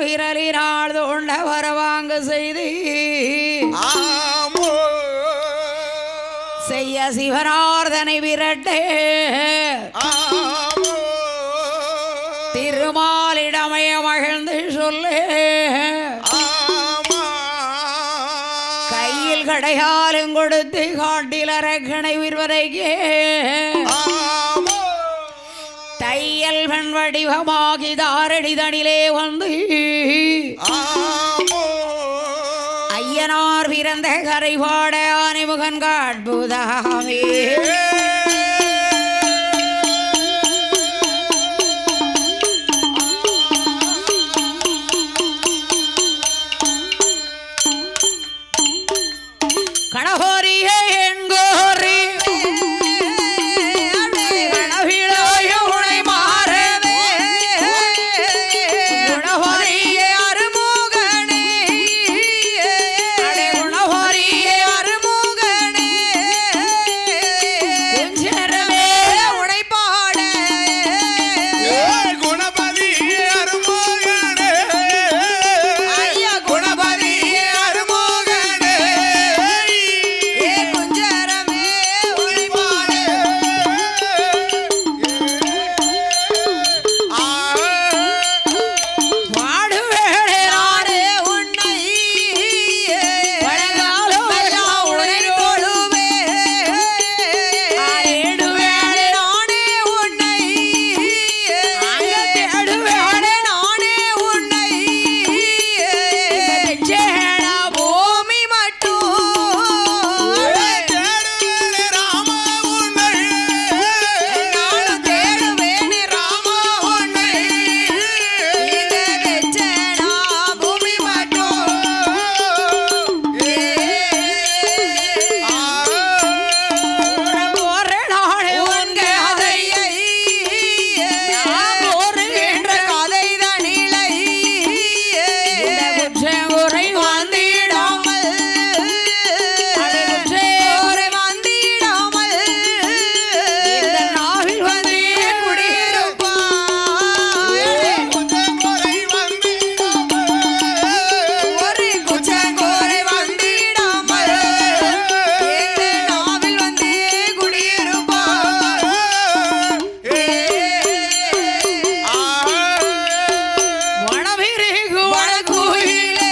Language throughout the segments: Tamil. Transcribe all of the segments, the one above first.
விரலினால் தோண்ட வரவாங்க செய்து ஆமோ செய்ய சிவனார்தனை விரட்டே ஆமோ திருமாலிடமய மகிழ்ந்து சொல்லு ஆமா கையில் கடையாலும் கொடுத்து காட்டில் அரக்கணை விருவரைக்கே ஆமோ தையல் பெண் வடிவமாகி தாரடி தனிலே வந்து ஆமோ ஐயனார் பிறந்த கரைபாட ஆனைமுகன் காட்புதாமே கணகோரியே எங்கோரி கணவிழாய உனை மாறவே குணகோரியே அருமுகனே அடே குணகோரியே அருமுகனே குஞ்சரமே உனை பாட ஏ குணபதி அருமோகனே ஐயா குணபதி அருமோகனே ஏ குஞ்சரமே உனை பாட பாடுவேளே நானே உன்னை பழகாலம் எல்லாம் உன்னை தொழுவே ஆடிடுவேளே நானே உன்னை அங்க தேடுவேளே நானே உன்னை சேடா பூமி மட்டும் தேடுவேனே ராமா உன்னை நானும் தேடுவேனே ராமா உன்னை இங்க வெச்சேனா பூமி மட்டும் ஒரு நாளே உன் கதையை நான் கூறுகின்ற கதை தனிலை இந்த குற்றங்குறை வந்திடாமல் அட குற்றங்குறை வந்திடாமல் இந்த நாவில் வந்து குடியிருப்பாய் கொஞ்சம் முறை வந்திடாமல் ஒரு குற்றங்குறை வந்திடாமல் இந்த நாவில் வந்து குடியிருப்பாய் வனவிருகு வனக்குயிலே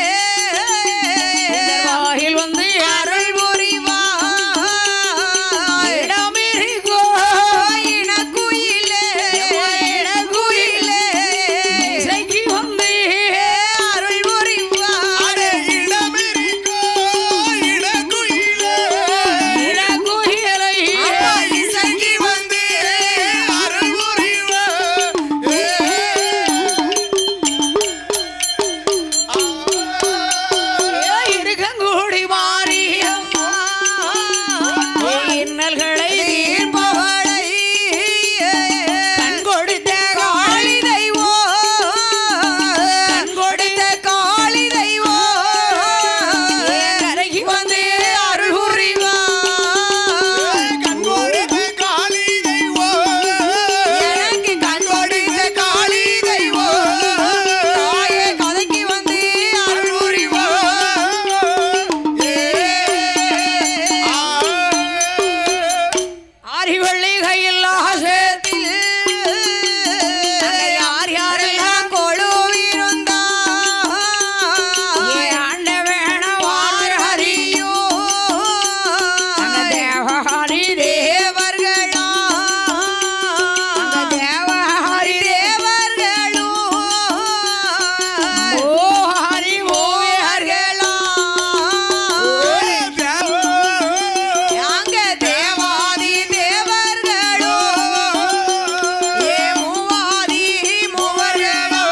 வாயில் வந்து அருள் புரிவாய் இடமிருகோ இனக்குயிலே இனக்குயிலே இசைக்கு வந்து அருள் புரிவாய் இனக்குயிலை இசைக்கு வந்து இருக்கங்கூடி மாறியம்மா இன்னல்களை தீர்ப்பவளை கண் கொடுத்த காளி தெய்வோ கண் கொடுத்த காளி தெய்வோ கரைக்கு வந்து அருள் புரிவாய் எனக்கு கண் கொடுத்த காளி தெய்வோ தாயே கதைக்கு வந்து அருள் புரிவாய் ஆரிவள்ளி கையில் ஆசத்தில் யார் யாரெல்லாம் கொழுவிருந்தா ஆண்ட வேணவார் ஹரியோ தேவஹரி தேவர்களா தேவஹரி தேவர்களும் ஓ ஹரி ஓவியர்களா அங்க தேவாதி தேவர்களோ ஏ மூவாதி மூவர்களோ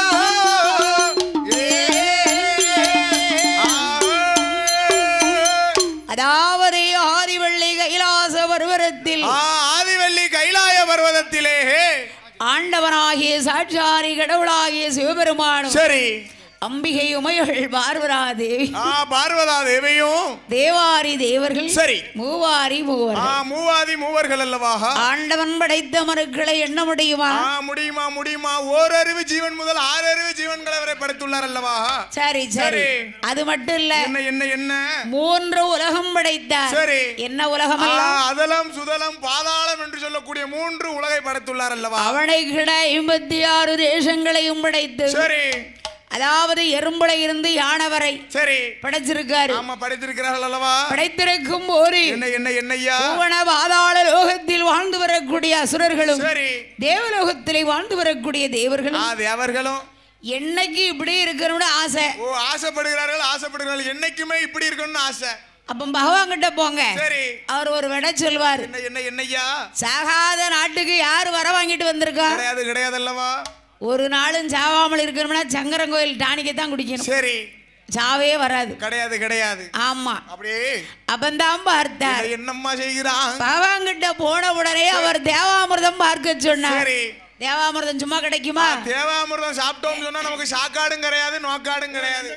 அதாவது ஆதிவள்ளி கைலாச பருவரத்தில் ஆதிவள்ளி கைலாய பர்வதத்திலே ஆண்டவனாகிய சாட்சாரி கடவுளாகிய சிவபெருமானும் சரி அம்பிகை உமையள் பார்வரா தேவி ஆ பார்வதா தேவியும் தேவாரி தேவர்கள் சரி மூவாரி மூவர் ஆ மூவாதி மூவர்கள் அல்லவாக ஆண்டவன் படைத்த மருக்களை எண்ண முடியுமா ஆ முடியுமா முடியுமா ஓரறிவு ஜீவன் முதல் ஆறறிவு ஜீவன்களை அவரை படைத்துள்ளார் அல்லவா சரி சரி சரி. அது மட்டும் இல்ல என்ன என்ன என்ன மூன்று உலகம் படைத்தார் சரி என்ன உலகம் ஆ, எல்லாம் அதலம் சுதலம் பாதாளம் என்று சொல்லக்கூடிய மூன்று உலகை படைத்துள்ளார் அல்லவா அவனை கிட ஐம்பத்தி ஆறு தேசங்களையும் படைத்து சரி அதாவது எறும்புல இருந்து யானை வரை சரி படைச்சிருக்காரு ஆமா படைத்திருக்கிறார்கள் அல்லவா படைத்திருக்கும் போது என்ன என்ன என்னய்யா பூவன பாதாள லோகத்தில் வாழ்ந்து வரக்கூடிய அசுரர்களும் சரி தேவலோகத்திலே வாழ்ந்து வரக்கூடிய ஆ தேவர்களும் தேவர்களும் என்னைக்கு இப்படி இருக்கணும்னு ஆசை ஓ ஆசைப்படுகிறார்கள் ஆசைப்படுகிறார்கள் என்னைக்குமே இப்படி இருக்கணும்னு ஆசை அப்ப பகவான் கிட்ட போங்க சரி அவர் ஒரு விட சொல்வார் என்ன என்ன என்னய்யா சாகாத நாட்டுக்கு யார் வர வாங்கிட்டு வந்திருக்கா கிடையாது கிடையாது அல்லவா ஒரு நாளும் சாவாமல் இருக்கணும்னா சங்கரங்கோயில் டானிக்கை தான் குடிக்கணும் சரி சாவே வராது கிடையாது கிடையாது ஆமா அப்படியே அப்பந்தான் பார்த்தார் இதை என்னம்மா செய்கிறான் பகவான்கிட்ட போன உடனே அவர் தேவாமிர்தம் பார்க்க சொன்னார் சரி தேவாமிர்தம் சும்மா கிடைக்குமா தேவாமிர்தம் சாப்பிட்டோம்னு சொன்னா நமக்கு சாக்காடும் கிடையாது நோக்காடும் கிடையாது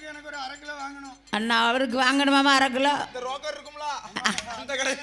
அண்ணா அவருக்கு வாங்கணுமாமா அரை கிலோ இந்த ரோக்கர் இருக்கும்ல அந்த கடை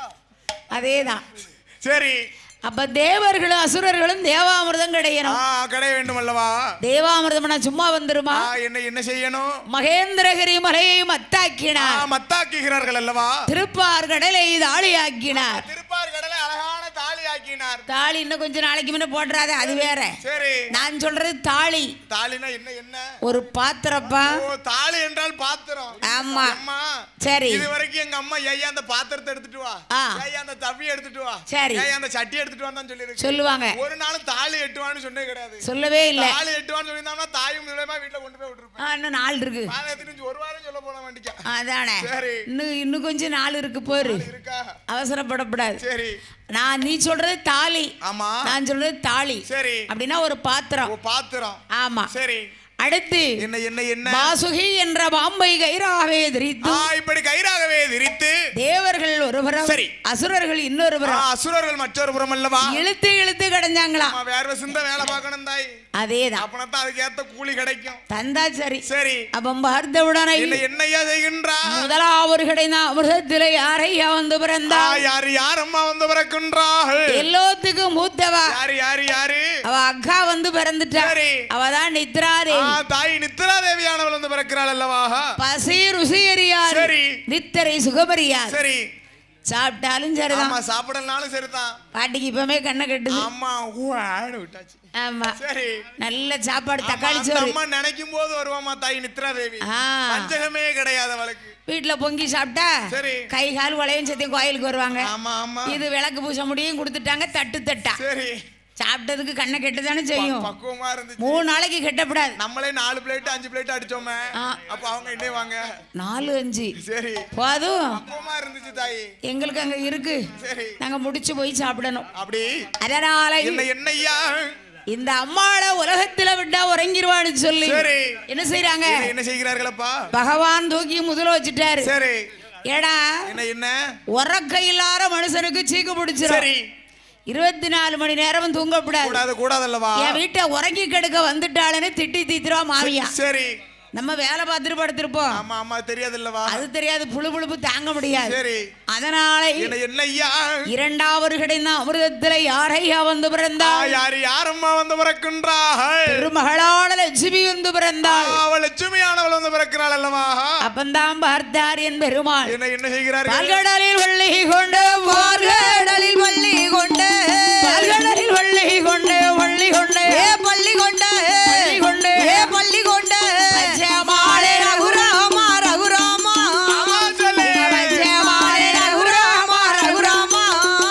அதேதான் சரி அப்ப தேவர்களும் அசுரர்களும் தேவாமிர்தம் ஆ கிடையணும் கடை வேண்டும் அல்லவா தேவாமிர்தம்னா சும்மா வந்துருமா ஆ என்ன என்ன செய்யணும் மகேந்திரகிரி மலையை ஆ மத்தாக்கினார் மத்தாக்குகிறார்கள் அல்லவா திருப்பார் கடலை தாளியாக்கினார் திருப்பார் கடலை அழகான தாலி ஆக்கினார் தாலி இன்னும் கொஞ்ச நாளைக்கு முன்ன போட்டுறாத அது வேற சரி நான் சொல்றது தாலி தாலினா என்ன என்ன ஒரு பாத்திரப்பா ஓ தாலி என்றால் பாத்திரம் ஆமா அம்மா சரி இது வரைக்கும் எங்க அம்மா ஐயா அந்த பாத்திரத்தை எடுத்துட்டு வா ஆ. ஐயா அந்த தவி எடுத்துட்டு வா சரி. ஐயா அந்த சட்டி எடுத்துட்டு வான்னு தான் சொல்லியிருக்கு சொல்லுவாங்க ஒரு நாளும் தாலி எட்டுவான்னு சொன்னே கிடையாது சொல்லவே இல்ல தாலி எட்டுவான்னு சொல்லியிருந்தாங்கன்னா தாயும் மூலமா வீட்டுல கொண்டு போய் விட்டுருப்பேன் ஆ, இன்னும் நாள் இருக்கு நான் எத்தனை ஒரு வாரம் சொல்ல போன வண்டிக்கா அதானே சரி. இன்னும் இன்னும் கொஞ்சம் நாள் இருக்கு போரு இருக்கா அவசரப்படக்கூடாது சரி நான் நீ சொல்றது தாலி ஆமா நான் சொல்றது தாலி சரி அப்படின்னா ஒரு பாத்திரம் ஓ பாத்திரம் ஆமா சரி அடுத்து என்ன என்ன என்ன வாசுகி என்ற பாம்பை கைராவே திரித்து ஆ இப்படி கயிறாகவே விரித்து தேவர்கள் ஒருபுறம் சரி. அசுரர்கள் இன்னொரு ஆ, புறம் அசுரர்கள் மற்றொரு புறம் அல்லவா இழுத்து இழுத்து கடைஞ்சாங்களாம் ஆமா, வேர்வை சிந்த வேலை பார்க்கணும் தாய் அதேதான் அப்பனத்தான் அதுக்கு ஏத்த கூலி கிடைக்கும் தந்தா சரி சரி அப்ப பார்த்தவுடனே என்ன என்னையா செய்கின்றா முதலாவது கிடைந்த அமிர்தத்திலே யாரையா வந்து ஆ, பிறந்தா யாரு யார் அம்மா வந்து பிறக்கின்றாள் எல்லாத்துக்கும் மூத்தவா யாரு யாரு யாரு அவ அக்கா வந்து பிறந்துட்டா சரி. அவதான் நித்ராரே ஆ, தாய் நித்ரா தேவியானவள் வந்து பிறக்கிறாள் அல்லவா பசி ருசி அறியார் சரி. நித்தரை சுகமறியார் சரி சாப்பிட்டாலும் சரிதான் ஆமா சாப்பிடலனாலும் சரிதான் பாட்டிக்கு இப்பவுமே கண்ணை கட்டுது ஆமா ஊழாடு விட்டாச்சு ஆமா சரி நல்ல சாப்பாடு ஆமா, தக்காளி அந்த சோறு அம்மா நினைக்கும் போது வருவாமா தாய் நித்ரா தேவி ஆ. பஞ்சகமே கிடையாது அவளுக்கு வீட்டுல பொங்கி சாப்பிட்டா சரி. கை கால் வளையும் சத்தியம் கோயிலுக்கு வருவாங்க ஆமா ஆமா இது விளக்கு பூச முடியும் கொடுத்துட்டாங்க தட்டு தட்டா சரி சாப்பிட்டதுக்கு கண்ணை கெட்டுதானே செய்யும் பக்குவமா இருந்துச்சு மூணு நாளைக்கு கெட்டப்படாது நம்மளே நாலு பிளேட் அஞ்சு பிளேட் அடிச்சோமே ஆ. அப்ப அவங்க என்ன வாங்க நாலு அஞ்சு சரி போதும் பக்குவமா இருந்துச்சு தாய் எங்களுக்கு அங்க இருக்கு சரி நாங்க முடிச்சு போய் சாப்பிடணும் அப்படி அதனால என்ன என்னய்யா இந்த அம்மாள உலகத்துல விட்டா உறங்கிருவான்னு சொல்லி சரி. என்ன செய்றாங்க என்ன- என்ன செய்கிறார்களப்பா பகவான் தூக்கி முதல வச்சுட்டாரு சரி ஏடா என்ன என்ன உறக்க இல்லாத மனுஷனுக்கு சீக்கு பிடிச்சிரும் சரி இருபத்தி நாலு மணி நேரமும் தூங்கக்கூடாது கூடாது கூடாதல்லவா என் வீட்டை உறங்கி கெடுக்க வந்துட்டாளுன்னு திட்டி தீத்துருவா மாவியா சரி நம்ம வேலை பார்த்துட்டு படுத்திருப்போம் ஆமா ஆமா தெரியாதுல்லவா அது தெரியாது புழு புழுப்பு தாங்க முடியாது சரி அதனால என்ன என்னய்யா இரண்டாவது கிடைந்த அமிர்தத்துல யாரையா வந்து ஆ, பிறந்தாள் யாரு யாரம்மா வந்து பிறக்கின்றாள் திருமகளான லட்சுமி வந்து பிறந்தாள் அவள் லட்சுமியானவள் வந்து பிறக்கிறாள் அல்லவா அப்பந்தான் பார்த்தார் என் பெருமாள் என்ன என்ன செய்கிறார்கள் பால்கடலில் வள்ளி கொண்டு பார்கடலில் வள்ளி கொண்டு பால்கடலில் வள்ளி கொண்டு வள்ளி கொண்டு ஏ பள்ளி கொண்டு பள்ளி கொண்டு ஏ பள்ளி கொண்டு பச்சைமாலே ரகுராமா ரகுராமா ஆமா சொல்லு. பச்சைமாலே ரகுராமா ரகுராமா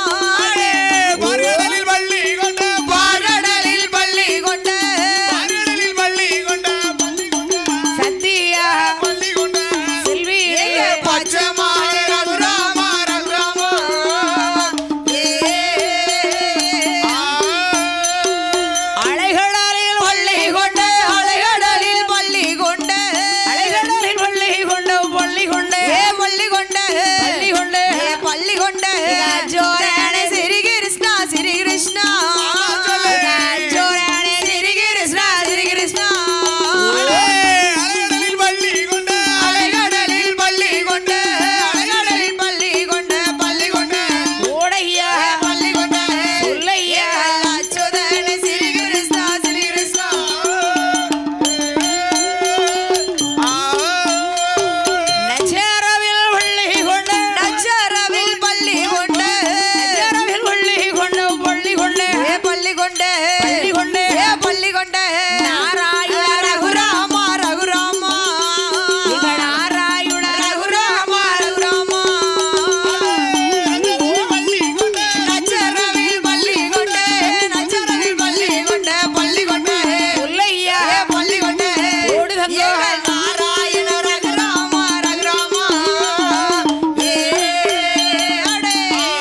பார்கடலில் வள்ளி கொண்ட பார்கடலில் வள்ளி கொண்டு பார்கடலில் வள்ளி கொண்ட பள்ளி கொண்ட சத்தியா பள்ளி கொண்ட செல்வி பச்சை மாலை ரகுராமா ரகுராமா ஆ. அலைகடலில் வள்ளி நாராயண ரகுராமா ரகுராமா ஏ அடே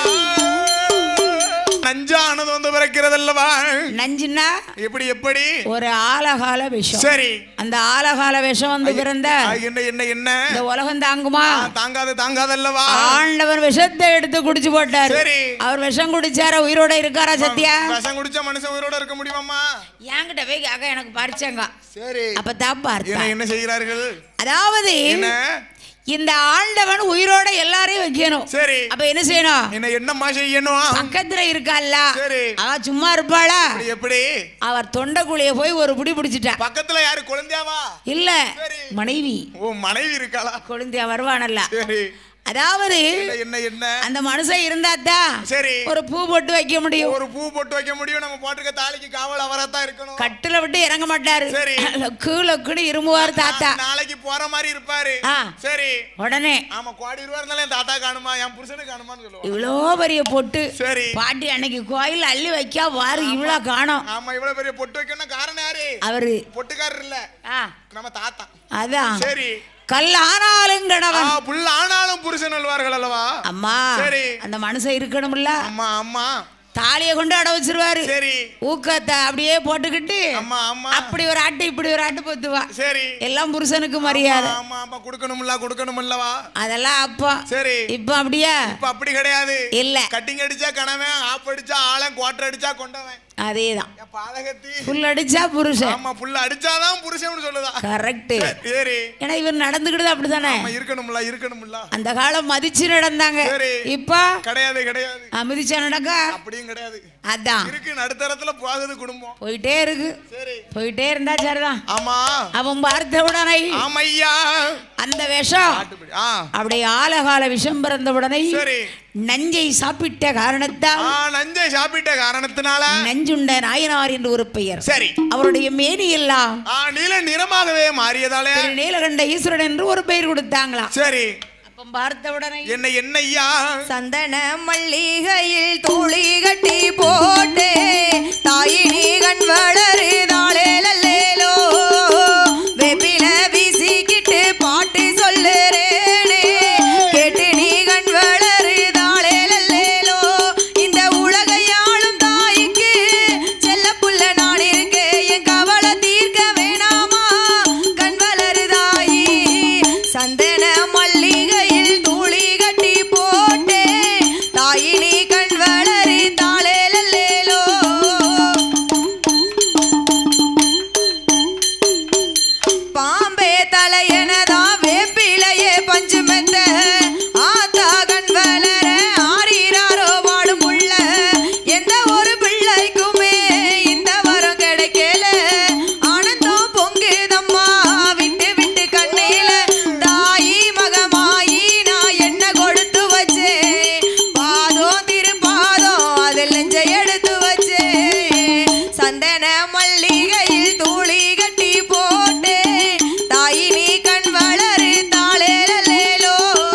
நஞ்சானது வந்து பிறக்கிறதல்லவா நஞ்சுன்னா எப்படி எப்படி ஒரு ஆலகால விஷம் சரி அந்த ஆலகால விஷம் வந்து பிறந்த ஆ, என்ன என்ன என்ன இந்த உலகம் தாங்குமா ஆ, தாங்காது தாங்காதல்லவா ஆண்டவர் விஷத்தை எடுத்து குடிச்சு போட்டாரு சரி. அவர் விஷம் குடிச்சாரா உயிரோட இருக்காரா சத்யா விஷம் குடிச்ச மனுஷன் உயிரோட இருக்க முடியுமாம்மா என்கிட்ட போய் கேட்க எனக்கு பறிச்சாங்க சரி அப்ப தான் பார்த்தா என்ன என்ன செய்கிறார்கள் அதாவது என்ன இந்த ஆண்டவன் உயிரோட எல்லாரையும் வைக்கணும் சரி அப்ப என்ன செய்யணும் என்ன என்னம்மா செய்யணும் பக்கத்துல இருக்கால்ல சரி. அவ சும்மா இருப்பாளா அப்படி எப்படி அவர் தொண்டைக்குழிய போய் ஒரு புடி பிடிச்சிட்டா பக்கத்துல யாரு குழந்தையாவா இல்ல சரி. மனைவி ஓ மனைவி இருக்காளா கொழுந்தியா வருவானல்ல சரி அதாவது என்ன என்ன என்ன அந்த மனுஷன் இருந்தாதான் சரி ஒரு பூ போட்டு வைக்க முடியும் ஒரு பூ போட்டு வைக்க முடியும் நம்ம போட்டுக்க தாலிக்கு காவல் அவரத்தான் இருக்கணும் கட்டுல விட்டு இறங்க மாட்டாரு சரி. லொக்கு லொக்குன்னு இருமுவார் தாத்தா நாளைக்கு போற மாதிரி இருப்பாரு ஆ. சரி உடனே ஆமா கோடி ரூபா இருந்தாலும் என் தாத்தா காணுமா என் புருஷனுக்கு காணுமான்னு சொல்லுவான் இவ்வளோ பெரிய பொட்டு சரி பாட்டி அன்னைக்கு கோயில் அள்ளி வைக்கா வாரு இவ்வளோ காணோம் ஆமா இவ்வளவு பெரிய பொட்டு வைக்கணும் காரணம் யாரு அவரு பொட்டுக்காரர் இல்ல ஆ நம்ம தாத்தா அதான் சரி கல் ஆனாலும் ஆ, கணவன் புள்ள ஆனாலும் புருஷன் அல்வார்கள் அல்லவா அம்மா சரி. அந்த மனுஷன் இருக்கணும்ல அம்மா அம்மா தாலியை கொண்டு அட வச்சிருவாரு சரி ஊக்கத்தை அப்படியே போட்டுக்கிட்டு அம்மா அம்மா அப்படி ஒரு ஆட்டு இப்படி ஒரு ஆட்டு பொத்துவா சரி எல்லாம் புருஷனுக்கு மரியாதை ஆமா ஆமா கொடுக்கணும்ல கொடுக்கணும்லவா அதெல்லாம் அப்பா சரி இப்ப அப்படியா இப்ப அப்படி கிடையாது இல்ல கட்டிங் அடிச்சா கணவன் ஆப் அடிச்சா ஆளன் குவாட்டர் அடிச்சா கொண்டவன் அதேதான் என் பாதகத்தி புல் அடிச்சா புருஷன் ஆமா புள்ள அடிச்சாதான் புருஷன் சொல்லுதா கரெக்ட் சரி ஏன்னா இவர் நடந்துக்கிட்டது அப்படிதானே ஆமா இருக்கணும்ல இருக்கணும்ல அந்த காலம் மதிச்சு நடந்தாங்க சரி. இப்ப கிடையாது கிடையாது அஹ், மிதிச்சா நடக்க அப்படியும் கிடையாது அதான் இருக்கு நடுத்தரத்துல போகுது குடும்பம் போயிட்டே இருக்கு சரி போயிட்டே இருந்தா சரிதான் ஆமா அவன் பார்த்த உடனே ஆமையா அந்த விஷம் ஆட்டுப்படி. ஆ அப்படியே ஆலகால விஷம் பிறந்த உடனே சரி நஞ்சை சாப்பிட்ட காரணத்தால் ஆ நஞ்சை சாப்பிட்ட காரணத்தினால நஞ்சுண்ட நாயனார் என்று ஒரு பெயர் சரி அவருடைய மேனி எல்லாம் ஆ நீல நிறமாகவே மாறியதாலே திரு நீலகண்ட ஈஸ்வரன் என்று ஒரு பெயர் கொடுத்தாங்களாம் சரி அப்ப பார்த்த உடனே என்ன என்னய்யா சந்தன மல்லிகையில் தூளி கட்டி போட்டு தாயினி கண் வளருதாளே லல்லேலோ வெப்பில வீசிக்கிட்டு பாட்டு சொல்லுறேனே கேட்டு நீ கண் வளருதாளே லல்லேலோ இந்த உலகையாளும் தாய்க்கு செல்ல புள்ள நான் இருக்கேன் என் கவலை தீர்க்க வேணாமா கண் வளருதாயி சந்தன மல்லிகையில் தூளி கட்டி போட்டே தாயினி கண் வளரி தாளே லல்லேலோ பாம்பே தலையனதா வேப்பிலையே பஞ்சு மெத்த ஆத்தா கண் வளர ஆறீராரோ வாடும் புள்ள எந்த ஒரு பிள்ளைக்குமே இந்த வரம் கிடைக்கல ஆனந்தம் பொங்குதம்மா விட்டு விட்டு கண்ணில தாயி மகமாயி நான் என்ன கொடுத்து வச்சேன் பாதம் திருப்பாதம் அதில் நெஞ்சை எடுத்து வச்சேன் சந்தன மல்லிகையில் தூளி கட்டி போட்டு தாயி நீ கண் வளரு தாளே லல்லேலோ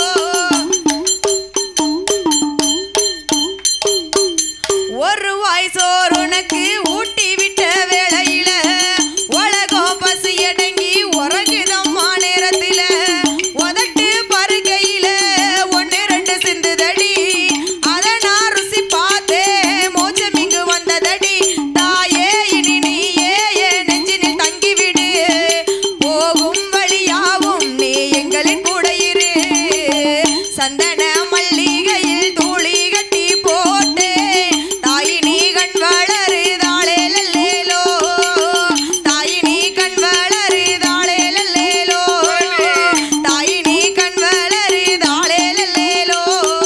ஒரு வாய் சோறு உனக்கு ஊட்டி விட்ட வேளையில உலகம் பசி அடங்கி உறங்குதம்மா நேரத்தில உதட்டு பருகையில ஒன்னு ரெண்டு சிந்துதடி அத நான் ருசி பார்த்தேன் மோச்சம் இங்கு வந்ததடி தாயே இனி நீயே என் நெஞ்சினில் தங்கிவிடு போகும் வழியாவும் நீ எங்களின் கூட இரு சந்தன மல்லிகையில் தூளி கட்டி போட்டு தாயி நீ கண் வளரு தாளே லல்லேலோ தாயி நீ கண் வளரு தாளே லல்லேலோ தாயி நீ கண் வளரு தாளே லல்லேலோ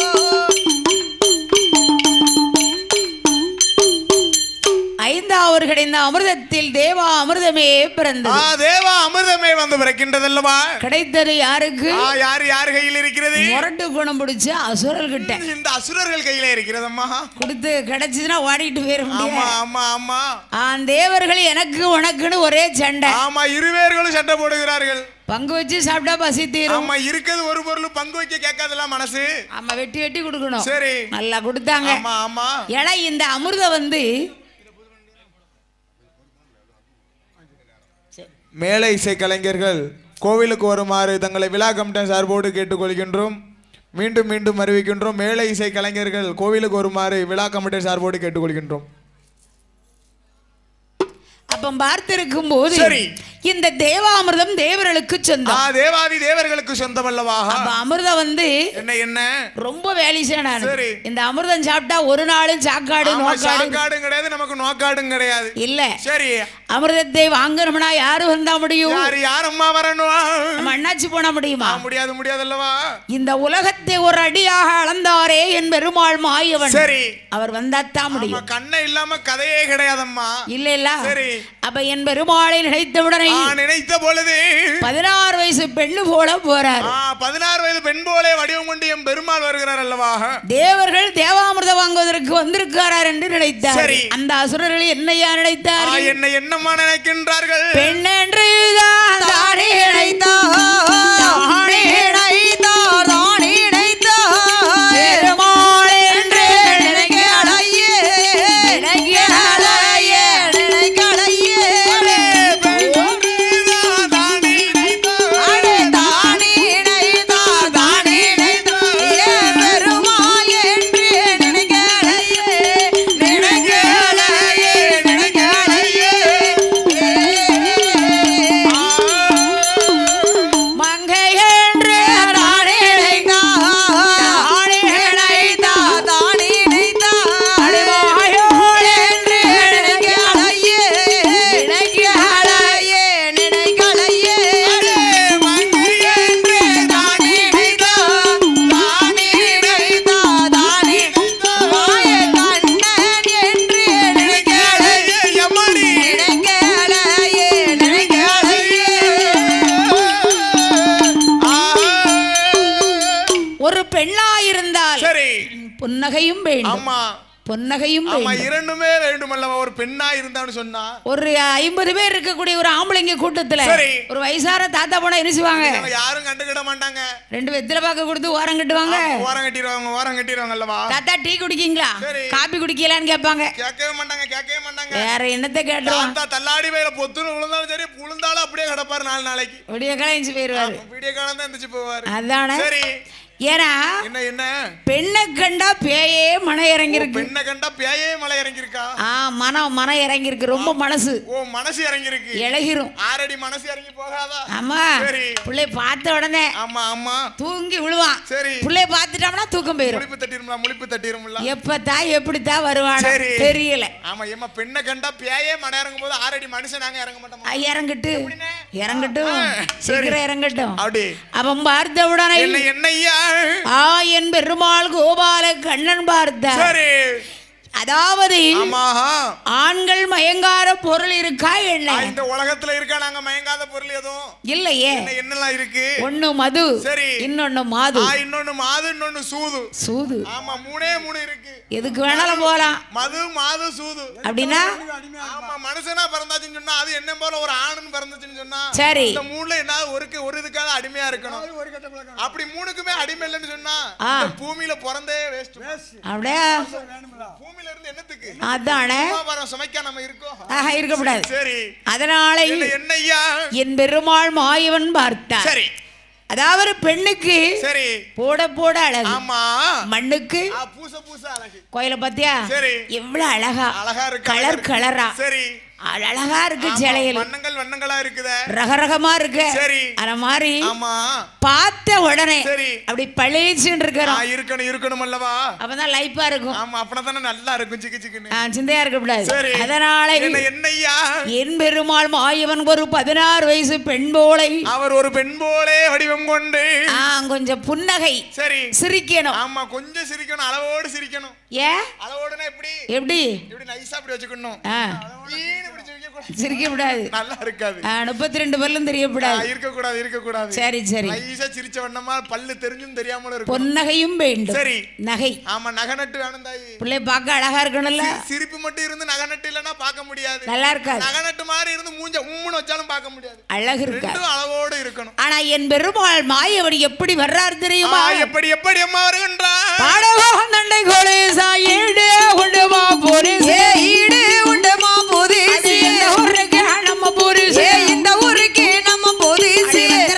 ஐந்தாவது கிடைந்த அமிர்தத்தில் தேவா அமிர்தமே ஆ பிறந்தது தேவா அமிர்தமே வந்து பிறக்கின்றதல்லவா கிடைத்தது யாருக்கு ஆ யார் யார் கையில் இருக்கிறது முரட்டு குணம் பிடிச்ச அசுரல் கிட்ட இந்த அசுரர்கள் கையில இருக்கிறதம்மா கொடுத்து கிடைச்சதுன்னா ஓடிட்டு போயிட ஆமா முடியாது ஆமா ஆமா ஆ, தேவர்கள் எனக்கு உனக்குன்னு ஒரே சண்டை ஆமா இருவேர்களும் சண்டை போடுகிறார்கள் பங்கு வச்சு சாப்பிட்டா பசி தீரும் ஆமா இருக்கிறது ஒரு பொருள் பங்கு வைக்க கேட்காதல மனசு ஆமா வெட்டி வெட்டி கொடுக்கணும் சரி நல்லா கொடுத்தாங்க ஆமா ஆமா ஏன்னா இந்த அமிர்தம் வந்து மேலை இசை கலைஞர்கள் கோவிலுக்கு வருமாறு தங்களை விழா கமிட்டன் சார்போடு கேட்டுக்கொள்கின்றோம் மீண்டும் மீண்டும் அறிவிக்கின்றோம் மேலை இசை கலைஞர்கள் கோவிலுக்கு வருமாறு விழா கமிட்டன் சார்போடு கேட்டுக்கொள்கின்றோம் அப்ப பார்த்திருக்கும் போது சரி. இந்த தேவாமிர்தம் தேவர்களுக்கு ஆ சொந்தம் தேவாதி தேவர்களுக்கு சொந்தம் அல்லவா அப்ப அமிர்தம் வந்து என்ன என்ன ரொம்ப வேலிசனானது சரி. இந்த அமிர்தம் சாப்பிட்டா ஒரு நாளும் சாக்காடு ஆமா, நோக்காடு சாக்காடும் கிடையாது நமக்கு நோக்காடும் கிடையாது இல்ல சரி அமிர்தத்தை வாங்கணும்னா யாரு வந்தா முடியும் யாரு யாரம்மா வரணும் நம்ம அண்ணாச்சி போன முடியுமா ஆ, முடியாது முடியாது அல்லவா இந்த உலகத்தை ஒரு அடியாக அளந்தாரே என் பெருமாள் மாயவன் சரி அவர் வந்தாத்தான் ஆமா முடியும் கண்ணை இல்லாம கதையே கிடையாதம்மா இல்ல இல்ல சரி. அப்ப என் பெருமாளை நினைத்தவுடனே ஆ, நினைத்த பொழுது பதினாறு வயசு பெண்ணு போல போறார் ஆ, பதினாறு வயது பெண் போலே வடிவம் கொண்டு என் பெருமாள் வருகிறார் அல்லவா தேவர்கள் தேவாமிர்தம் வாங்குவதற்கு வந்திருக்கிறார் என்று நினைத்தார் சரி. அந்த அசுரர்கள் என்னையா ஆ, நினைத்தார் என்ன என்னம்மா நினைக்கின்றார்கள் பெண் என்று தான் தானே நினைத்தார் தானே நினைத்தார் தானே நினைத்தார் பெருமாள் என்று நினைக்கலையே நினைக்கலையே நினைக்கலையே அடே தானே நினைத்தார் தானே நினைத்தார் ஏன் பெருமாள் என்று நினைக்கலையே நினைக்கலையே நினைக்கலையே மங்கை என்று தானே நினைத்தார் தானே நினைத்தார் தானே நினைத்தார் அடிவாயோள் என்று நினைக்கலையே நினைக்கலையே நினைக்கலையே தானே நினைத்தார் தானே நினைத்தார் தானே மாய கண்ணன் என்று நினைக்கலையே நினைக்கலையே நினைக்கலையே ஒரு பெண்ணாயிருந்தால் சரி புன்னகையும் வேண்டும் ஆமா புன்னகையும் ஆமா வேண்டும் இரண்டுமே வேண்டும் அல்லவா ஒரு பெண்ணா இருந்தான்னு சொன்னா ஒரு ஐம்பது பேர் இருக்கக்கூடிய ஒரு ஆம்பளைங்க கூட்டத்துல சரி. ஒரு வயசான தாத்தா போனா என்ன செய்வாங்க நம்ம யாரும் கண்டுக்கிட மாட்டாங்க ரெண்டு வெத்தில பாக்க கொடுத்து ஓரம் கட்டுவாங்க ஓரம் கட்டிடுவாங்க ஓரம் கட்டிடுவாங்க அல்லவா தாத்தா டீ குடிக்கீங்களா சரி. காபி குடிக்கலான்னு கேட்பாங்க கேட்கவே மாட்டாங்க கேட்கவே மாட்டாங்க வேற என்னத்தை கேட்டுருவான் தாத்தா தள்ளாடி வயல பொத்துன்னு விழுந்தாலும் சரி விழுந்தாலும் அப்படியே கிடப்பாரு நாலு நாளைக்கு விடிய கலைஞ்சு போயிருவாரு வீடியோ காலம் தான் எந்திரிச்சு போவாரு அதானே சரி ஏன்னா என்ன என்ன பெண்ணை கண்டா பேயே மனம் இறங்கிருக்கு பெண்ணை கண்டா பேயே மலை இறங்கியிருக்கா ஆ மனம் மனம் இறங்கிருக்கு ரொம்ப மனசு ஓ மனசு இறங்கியிருக்கு இழகிரும் ஆறடி மனசு இறங்கி போகாதா ஆமா சரி. பிள்ளை பார்த்த உடனே ஆமா ஆமா தூங்கி விழுவான் சரி பிள்ளைய பார்த்துட்டோம்னா தூக்கம் போயிரும் முழிப்பு தட்டிரும்ல முழிப்பு தட்டிரும்ல எப்பத்தா எப்படித்தான் வருவான் சரி. தெரியல ஆமா ஏமா பெண்ணை கண்டா பேயே மட இறங்கும் போது ஆறடி மனுஷன் நாங்க இறங்க மாட்டோமா ஆ, இறங்கட்டு இறங்கட்டும் ஆ, சரி. சீக்கிரம் இறங்கட்டும் அப்படி அவன் பார்த்த உடனே என்ன என்னய்யா ஆ என் பெருமாள் கோபால கண்ணன் பார்த்தார் சரி அதாவது ஆமாஹா ஆண்கள் மயங்கார பொருள் இருக்கா என்ன ஆ, இந்த உலகத்துல இருக்கா நாங்க மயங்காத பொருள் எதுவும் இல்லையே என்ன என்னெல்லாம் இருக்கு ஒண்ணு மது சரி. இன்னொன்னு மாது ஆ, இன்னொன்னு மாது இன்னொன்னு சூது சூது ஆமா மூணே மூணு இருக்கு எதுக்கு வேணாலும் போலாம் மது மாது சூது அப்படின்னா ஆமா மனுஷனா பிறந்தாச்சுன்னு சொன்னா அது என்ன போல ஒரு ஆணுன்னு பிறந்துச்சுன்னு சொன்னா சரி இந்த மூணுல என்ன ஒருக்கு ஒரு இதுக்காக அடிமையா இருக்கணும் அப்படி மூணுக்குமே அடிமை இல்லைன்னு சொன்னா ஆ. இந்த பூமியில பிறந்தே வேஸ்ட் அப்படியே பூமியில இருந்து என்னத்துக்கு அதானே சும்மா பாரு, சுமைக்கா நம்ம இருக்கோம் ஆஹா இருக்கக்கூடாது சரி அதனால என்ன என்னய்யா என் பெருமாள் மாயவன் பார்த்தார் சரி அதாவது பெண்ணுக்கு சரி போட போட அழகு ஆமா மண்ணுக்கு ஆ, பூச பூச அழகு கோயில பாத்தியா சரி. எவ்வளவு அழகா அழகா இருக்கு கலர் அழகா இருக்கு. கலரா சரி அழகா இருக்கு ஆமா, சிலையில் வண்ணங்கள் வண்ணங்களா இருக்குதே ரகரகமா இருக்கு சரி. அந்த மாதிரி ஆமா பார்த்த உடனே சரி. அப்படி பளிச்சுன்னு ஆ, இருக்கிறோம் இருக்கணும் இருக்கணும் அல்லவா அப்பதான் லைஃபா இருக்கும் ஆமா அப்பனா தானே நல்லா இருக்கும் சிக்கு சிக்குன்னு ஆ, சிந்தையா இருக்கக்கூடாது சரி அதனால என்ன என்னய்யா என் பெருமாள் மாயவன் ஒரு பதினாறு வயசு பெண் போலை அவர் ஒரு பெண் போலே வடிவம் கொண்டு ஆ, கொஞ்சம் புன்னகை சரி சிரிக்கணும் ஆமா கொஞ்சம் சிரிக்கணும் அளவோடு சிரிக்கணும் ஏன் அளவோடுனா எப்படி எப்படி இப்படி நைஸா இப்படி வச்சுக்கணும் ஆ, ஈன்னு இப்படி சிரிக்க கூடாது. சிரிக்க கூடாது நல்லா இருக்காது ஆ, முப்பத்தி ரெண்டு பல்லும் ஆ, தெரியக்கூடாது இருக்கக்கூடாது இருக்கக்கூடாது சரி சரி நைஸா சிரிச்ச வண்ணமா பல்லு தெரிஞ்சும் தெரியாமலும் இருக்கும் பொன்னகையும் வேண்டும் சரி நகை ஆமா நகை நட்டு வேணும் தாயி பிள்ளை பார்க்க அழகா இருக்கணும்ல சி- சிரிப்பு மட்டும் இருந்து நகை நட்டு இல்லைன்னா பார்க்க முடியாது நல்லா இருக்காது நகை நட்டு மாதிரி இருந்து மூஞ்ச உம்முன்னு வச்சாலும் பார்க்க முடியாது அழகு இருக்கா ரெண்டும் அளவோடு இருக்கணும் ஆனா என் பெருமாள் மாயவடி எப்படி வர்றார் தெரியுமா ஆ, எப்படி எப்படி அம்மா வருகின்றார் பாடகோகம் தண்டை கோலேசா ஈடு உண்டுமா போரிசே ஈடு உண்டுமா போரிசே இந்த ஊருக்கு நம்ம போரிசே இந்த ஊருக்கு நம்ம போரிசே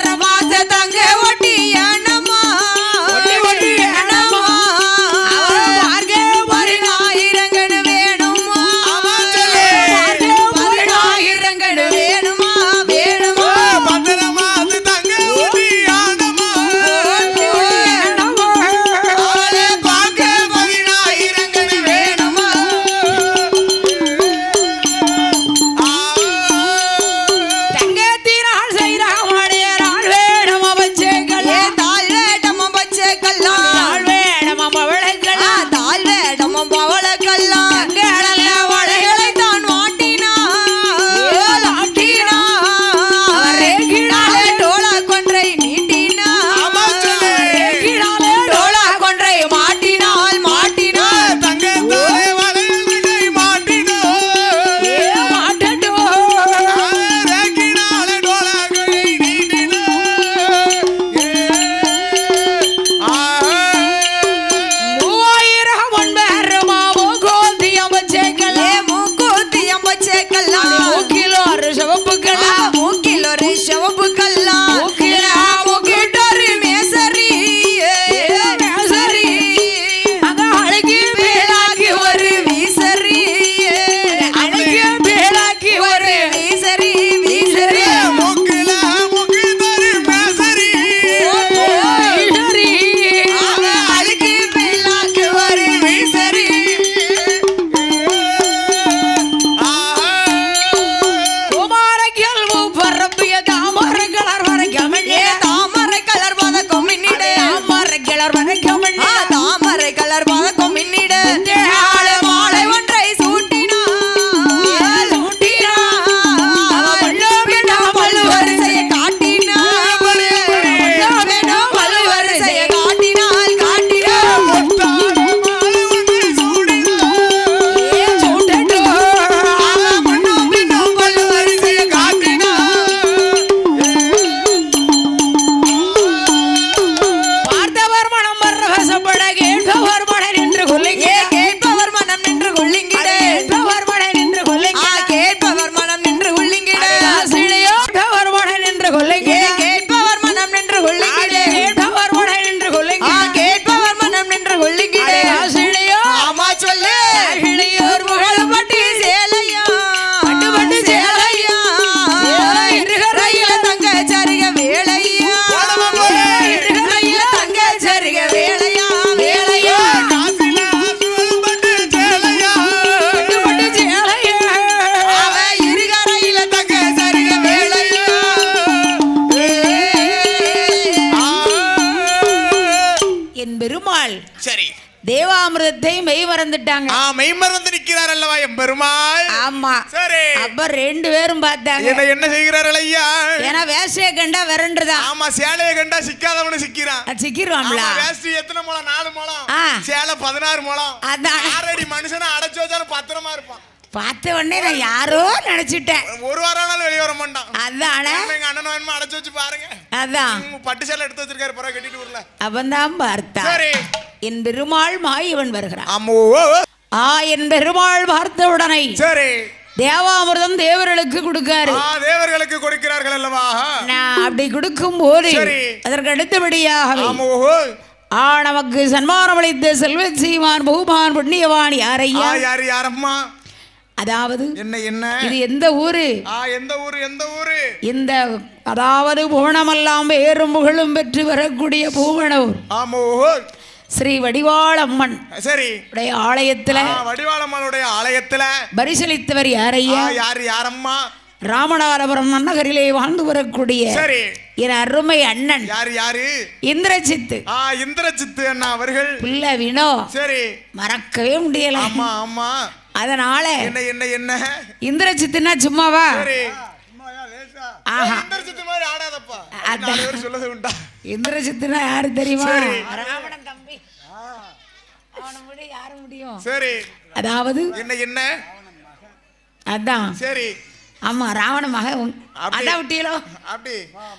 நாள் சரி தேவாமிர்தத்தை மெய் மறந்துட்டாங்க ஆ மெய்மறந்து நிற்கிறார் அல்லவா எம்பெருமாள் ஆமா சரி அப்ப ரெண்டு பேரும் பார்த்தாங்க என்ன என்ன செய்கிறார்கள் ஐயா ஏன்னா வேஷ்டியை கண்டா விரண்டுதான் ஆமா சேலையை கண்டா சிக்காதவனு சிக்கிறான் சிக்கிருவாங்களா ஆமா, வேஷ்டி எத்தனை முழம் நாலு முழம் ஆ. சேலை பதினாறு முழம் அதான் ஆறடி மனுஷனை அடைச்சு வச்சாலும் பத்திரமா இருப்பான் பார்த்த உடனே நான் யாரோ நினைச்சிட்டேன் ஒரு வாரம் நாள் வெளியே வர மாட்டான் அதானே ஆமா, எங்க அண்ணன் வேணுமா அடைச்சு வச்சு பாருங்க அதான் உம், பட்டு சேலை எடுத்து வச்சிருக்காரு பரவ கட்டிட்டு ஊர்ல அவன்தான் பார்த்தா சரி என் பெருமாள் மாயவன் வருகிறான் ஆமோ ஆ என் பெருமாள் பார்த்த உடனே சரி தேவாமிர்தம் தேவர்களுக்கு கொடுக்காரு ஆ தேவர்களுக்கு கொடுக்கிறார்கள் அல்லவா நான் அப்படி கொடுக்கும் போது சரி. அதற்கு அடுத்தபடியாகவே ஆமோ ஆ நமக்கு சன்மானம் அளித்த செல்வ சீமான் பூமான் புண்ணியவான் ஆ யாரையா யாரு யாரம்மா அதாவது என்ன என்ன இது எந்த ஊரு ஆ எந்த ஊரு எந்த ஊரு இந்த அதாவது புவனமெல்லாம் வேறும் புகழும் பெற்று வரக்கூடிய பூவனூர் ஆமோ ஸ்ரீ வடிவாளம்மன் சரி உடைய ஆலயத்துல ஆ, வடிவாளம்மனுடைய ஆலயத்துல பரிசளித்தவர் ஆ, யாரையா யாரு யாரம்மா ராமநாதபுரம் நன்னகரிலே வாழ்ந்து வரக்கூடிய சரி என் அருமை அண்ணன் யாரு யாரு இந்திரஜித்து ஆ இந்திரஜித்து அண்ணா அவர்கள் புள்ள வினோ சரி மறக்கவே முடியல ஆமா ஆமா அதனால என்ன என்ன என்ன இந்திரஜித்துனா சும்மாவா சரி ஆஹா இந்திரஜித்து மாதிரி ஆடாதப்பா அதான். நாலு பேர் சொல்லது உண்டா இந்திரஜித்துனா யாரு தெரியுமா சரி. ராவணன் தம்பி அவனை விட யாரு முடியும் சரி அதாவது என்ன என்ன அதான் சரி ஆமா ராவண மக அப்படி. அதான் விட்டியலோ அப்படி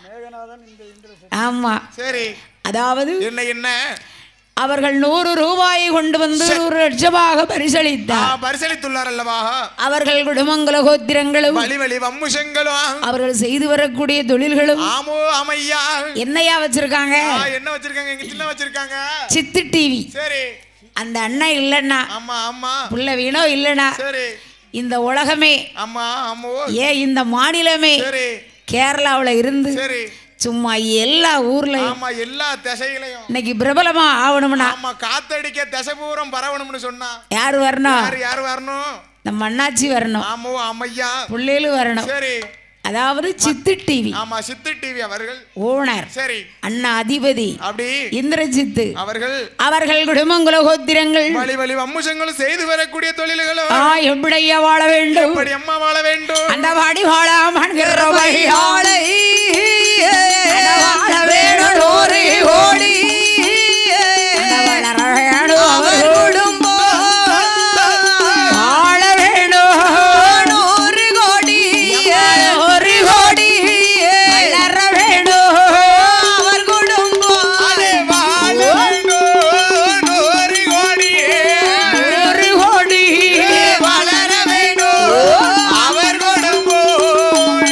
ஆமா சரி அதாவது என்ன என்ன அவர்கள் நூறு ரூபாயை கொண்டு வந்து ஒரு லட்சமாக ஆ, பரிசளித்தார் பரிசளித்துள்ளார் அல்லவா அவர்கள் குடும்பங்கள கோத்திரங்களும் வழி வழி வம்முஷங்களும் அவர்கள் செய்து வரக்கூடிய தொழில்களும் ஆமோ ஆமையா என்னையா வச்சிருக்காங்க ஆ, என்ன வச்சிருக்காங்க எங்க சின்ன வச்சிருக்காங்க சித்து டிவி சரி அந்த அண்ணன் இல்லைன்னா ஆமா ஆமா புள்ள வீணோ இல்லைன்னா சரி இந்த உலகமே ஆமா ஆமோ ஏன் இந்த மாநிலமே சரி கேரளாவுல இருந்து சரி சும்மா எல்லா ஊர்லயும் ஆமா எல்லா திசைகளையும் இன்னைக்கு பிரபலமா ஆகணும்னா ஆமா காத்தடிக்க திசை பூரம் பரவணும்னு சொன்னா யார் வரணும் யார் யார் வரணும் நம்ம அண்ணாச்சி வரணும் ஆமோ ஆமையா புள்ளையிலும் வரணும் சரி அதாவது சித்து டிவி ஆமா சித்து டிவி அவர்கள் ஓனர் சரி அண்ணா அதிபதி அப்படி இந்திரஜித்து அவர்கள் அவர்கள் குடும்பங்கள கோத்திரங்கள் வழி வழி வம்முஷங்களும் செய்து வரக்கூடிய தொழில்களும் ஆ எப்படியா வாழ வேண்டும் எப்படி அம்மா வாழ வேண்டும் அந்த வாடி வாழாம் என்கிற வழியாளை அந்த வாழ வேணும் நூறு கோடி அந்த வளர வேணும் அவர் குடும்பம் வாழ வேணும் நூறு கோடி ஒரு கோடி வளர வேணும் அவர் குடும்பம் அலே வாழ வேண்டும் நூறு கோடியே. ஒரு கோடி வளர வேண்டும் அவர் குடும்பம்.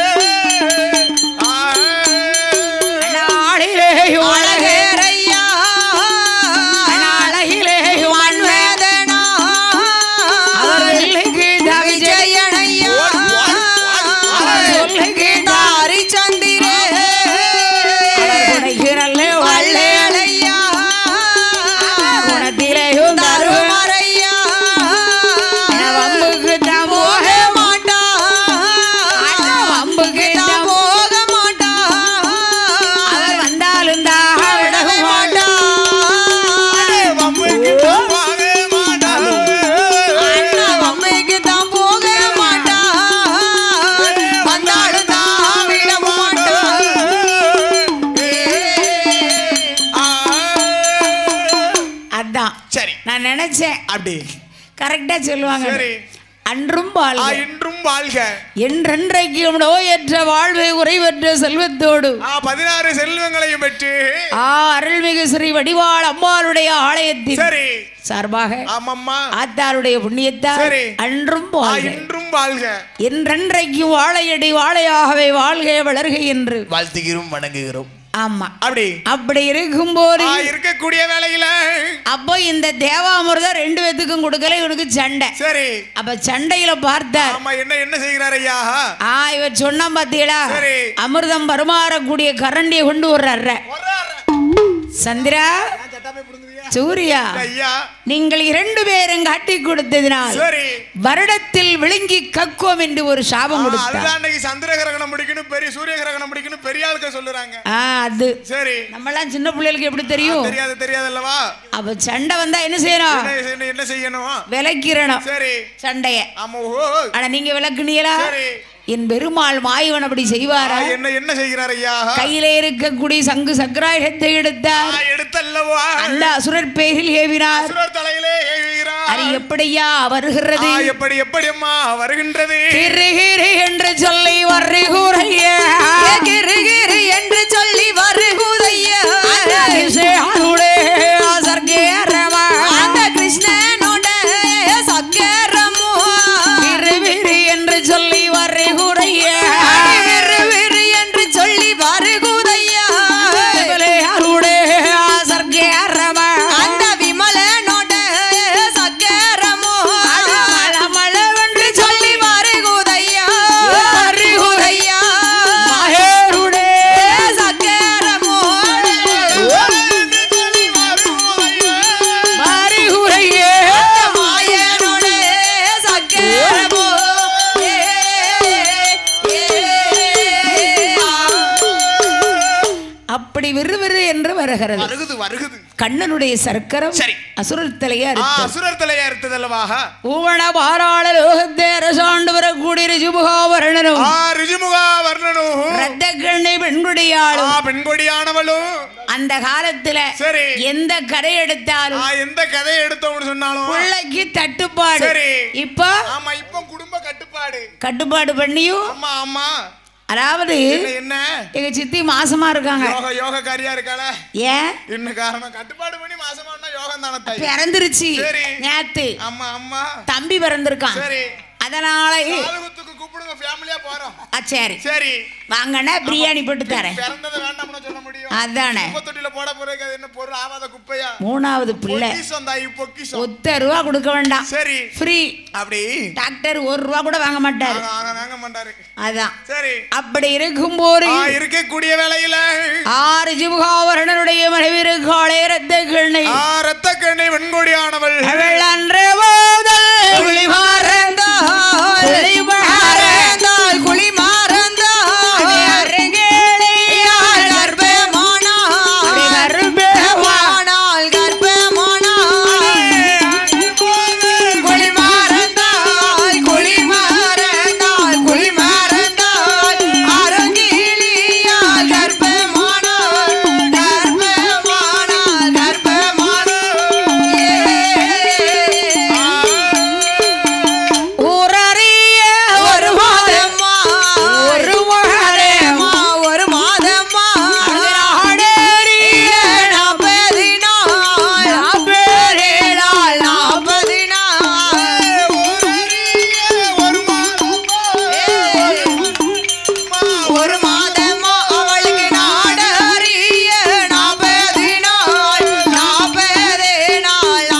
ஆ. நாளிலே அழகேரையா நாளையிலே மன்வேதனா அவர்களுக்கு தவிஜை விஜயனையா சொல்லுக்கு தாரி சந்திரே குடைக்கு நல்ல வள்ளே வள்ளேலையா குணத்திலேயும் தரும தருமறையா வம்புக்கு தான் போக போக மாட்டா வம்புக்கு தான் தான் போக மாட்டா அவர் வந்தாலும் தான் விடக மாட்டா அலே வம்முக்கு தான் வாங்க மாட்டான். அண்ணா அம்மைக்கு தான் போக மாட்டா வந்தாலும் தான் விட மாட்டா ஆ. அதான் சரி நான் நினைச்சேன் அப்படி கரெக்டா சொல்லுவாங்க சரி அன்றும் ஆ, வாழ்க இன்றும் வாழ்க என்றென்றைக்கும் நோயற்ற வாழ்வை உறைவற்ற செல்வத்தோடு ஆ, பதினாறு செல்வங்களையும் பெற்று ஆ அருள்மிகு ஸ்ரீ வடிவாள் அம்பாளுடைய ஆலயத்தில் சரி சார்பாக ஆமாம்மா ஆத்தாருடைய புண்ணியத்தால் சரி. அன்றும் ஆ, வாழ்க இன்றும் வாழ்க என்றென்றைக்கும் வாழையடி வாழையாகவே வாழ்க வளர்க என்று வாழ்த்துகிறோம் வணங்குகிறோம் ஆமா அப்படி அப்படி இருக்கும்போது ஆ, இருக்கக்கூடிய வேலையில அப்போ இந்த தேவாமிர்தம் ரெண்டு பேத்துக்கும் கொடுக்கல இவனுக்கு சண்டை சரி அப்ப சண்டையில பார்த்தார் ஆமா என்ன என்ன செய்கிறார் ஐயா ஆ இவர் சொன்னா பாத்தீங்களா சரி. அமிர்தம் பருமாறக்கூடிய கரண்டியை கொண்டு வர்றாரு சந்திரா சூர்யா ஐயா நீங்கள் இரண்டு பேரும் காட்டி கொடுத்ததினால் சரி வருடத்தில் விழுங்கி கக்குவோம் என்று ஒரு சாபம் ஆ, கொடுத்தார் அதுதான் அன்னைக்கு சந்திர கிரகணம் முடிக்கணும் பெரிய சூரிய கிரகணம் முடிக்கணும் பெரிய ஆளுக்க சொல்லுறாங்க ஆ அது சரி நம்மலாம் சின்ன பிள்ளைகளுக்கு எப்படி தெரியும் தெரியாது தெரியாது அல்லவா அப்ப சண்டை வந்தா என்ன செய்யணும் என்ன செய்யணும், என்ன செய்யணும் விலக்கிறணும் சரி சண்டைய ஆமா ஓ ஆனா நீங்க விளக்குனீங்களா சரி என் பெருமாள் மாயவன் அப்படி ஆ, செய்வாரா என்ன என்ன செய்கிறார் ஐயா கையிலே இருக்கக்கூடிய சங்கு சக்கராயுதத்தை எடுத்தார் ஆ, எடுத்தல்லவா அந்த அசுரர் பேரில் ஏவினார் அசுரர் தலையிலே ஏவுகிறார் அது எப்படியா வருகிறது ஆ, எப்படி எப்படி அம்மா வருகின்றது கிருகிரு என்று சொல்லி வருகுறையா கிருகிரு என்று சொல்லி வருகுதையா அந்த கிருஷ்ணனோட சக்கரமோ விறு என்று சொல்லி வருகுறையா விறு என்று சொல்லி வருகுதையா அந்த விமலனோட சக்கரமோ மளமளவென்று சொல்லி வருகுதையா வருகுதையா சக்கரமோ மாயனோட சக்கரமோ ஏ, ஏ, அப்படி விறுவிறு என்று வருகிறது வருகுது வருகுது கண்ணனுடைய சர்க்கரம் சரி. அசுரர் தலையை ஆ, அறுத்தது அசுரர் தலையா இருத்ததல்லவாக பூவண பாராள லோகத்தே அரசாண்டு வரக்கூடிய ரிஜுமுகாவரணனும் ஆ ரிஜுமுகா வர்ணனும் ரத்த கண்ணை பெண்குடியாளும் ஆ பெண்கொடியானவளும் அந்த காலத்துல சரி. எந்த கரை எடுத்தாலும் ஆ எந்த கதையை எடுத்தோம்னு சொன்னாலும் பிள்ளைக்கு தட்டுப்பாடு சரி. இப்போ ஆமா இப்ப குடும்ப கட்டுப்பாடு கட்டுப்பாடு பண்ணியும் ஆமா ஆமா அதாவது என்ன என்ன எங்க சித்தி மாசமா இருக்காங்க யோக யோகக்காரியா இருக்காள ஏன் என்ன காரணம் கட்டுப்பாடு பண்ணி மாசமானா யோகம் தானே தாய் பிறந்துருச்சு சரி. நேத்து ஆமா அம்மா தம்பி பிறந்திருக்கான் சரி அதனால காலகுத்துக்கு கூப்பிடுங்க ஃபேமிலியா போறோம் ஆ, சரி சரி வாங்கண்ணா பிரியாணி போட்டு தரேன் பிறந்தது வேண்டாம்னு சொல்ல முடியும் அதானே குப்பை தொட்டில போட போறதுக்கு அது என்ன பொருள் ஆவாத குப்பையா மூணாவது பிள்ளை பொக்கிஷம் தாய் பொக்கிஷம் ஒத்த ரூபா கொடுக்க வேண்டாம் சரி ஃப்ரீ அப்படி டாக்டர் ஒரு ரூபா கூட வாங்க மாட்டாரு வாங்க, வாங்க, வாங்க மாட்டாரு அதான் சரி அப்படி இருக்கும் போது ஆ, இருக்கக்கூடிய வேலையில ஆறு ஜிபுகாவரணனுடைய மனைவி இருக்காளே ரத்த கிண்ணை ஆ ரத்த கண்ணை வெண்கொடியானவள் அவள் அன்று போதல் குழி மறந்தாள். குழி மறந்தாள். குழி மாறந்தாள் அடி அருகேளியாள் அடி கருப்பேவாள். கர்ப்பமானாள் கர்ப்பமானாள் குழி மாறந்தாள் குழி மாறந்தாள் குழி மாறந்தாள் அருங்கிலியாள் கர்ப்பமானாள் கர்ப்பமானாள் கர்ப்பமானாள் ஊரறிய ஒரு மாதம்மா ஒரு மகளேம்மா ஒரு மாதம்மா அதனாடேறிய நாற்பது நாள் நாற்பதே நாள் நாற்பது நாள் ஒரு மாதமா அவளுக்கு நாடறிய நாற்பது நாள் நாற்பது நாள்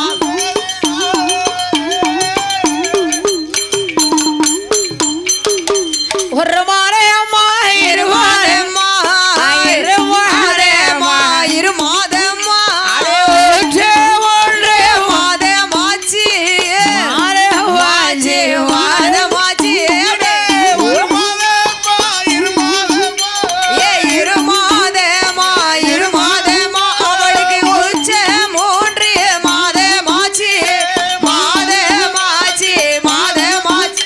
ஒரு மாலையம்மா இரு மாதம்மா இரு மாதம்மா இரு மாதமா ஒன்றே ஒன்றே மாதமாச்சு மாதமாச்சு மாதமாச்சு ஏ இரு மாதமா இரு மாதமா அவளுக்கு உச்ச மூன்று மாதமாச்சு மாதமாச்சு மாதமாச்சு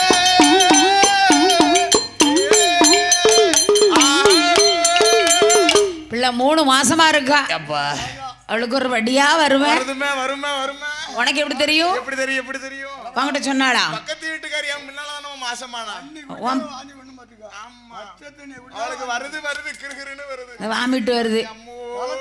பிள்ளை மூணு மாசமா இருக்கா அவளுக்கு ஒரு வட்டியா வருவேன் வருதுமே வருமே வருமே உனக்கு எப்படி தெரியும் எப்படி தெரியும் எப்படி தெரியும் உன்கிட்ட சொன்னாளா பக்கத்து வீட்டுக்காரி அவன் முன்னால நம்ம மாசமானா உன் ஆமா அவளுக்கு வருது வருது கிருகிருன்னு வருது வாமிட்டு வருது அம்மோ.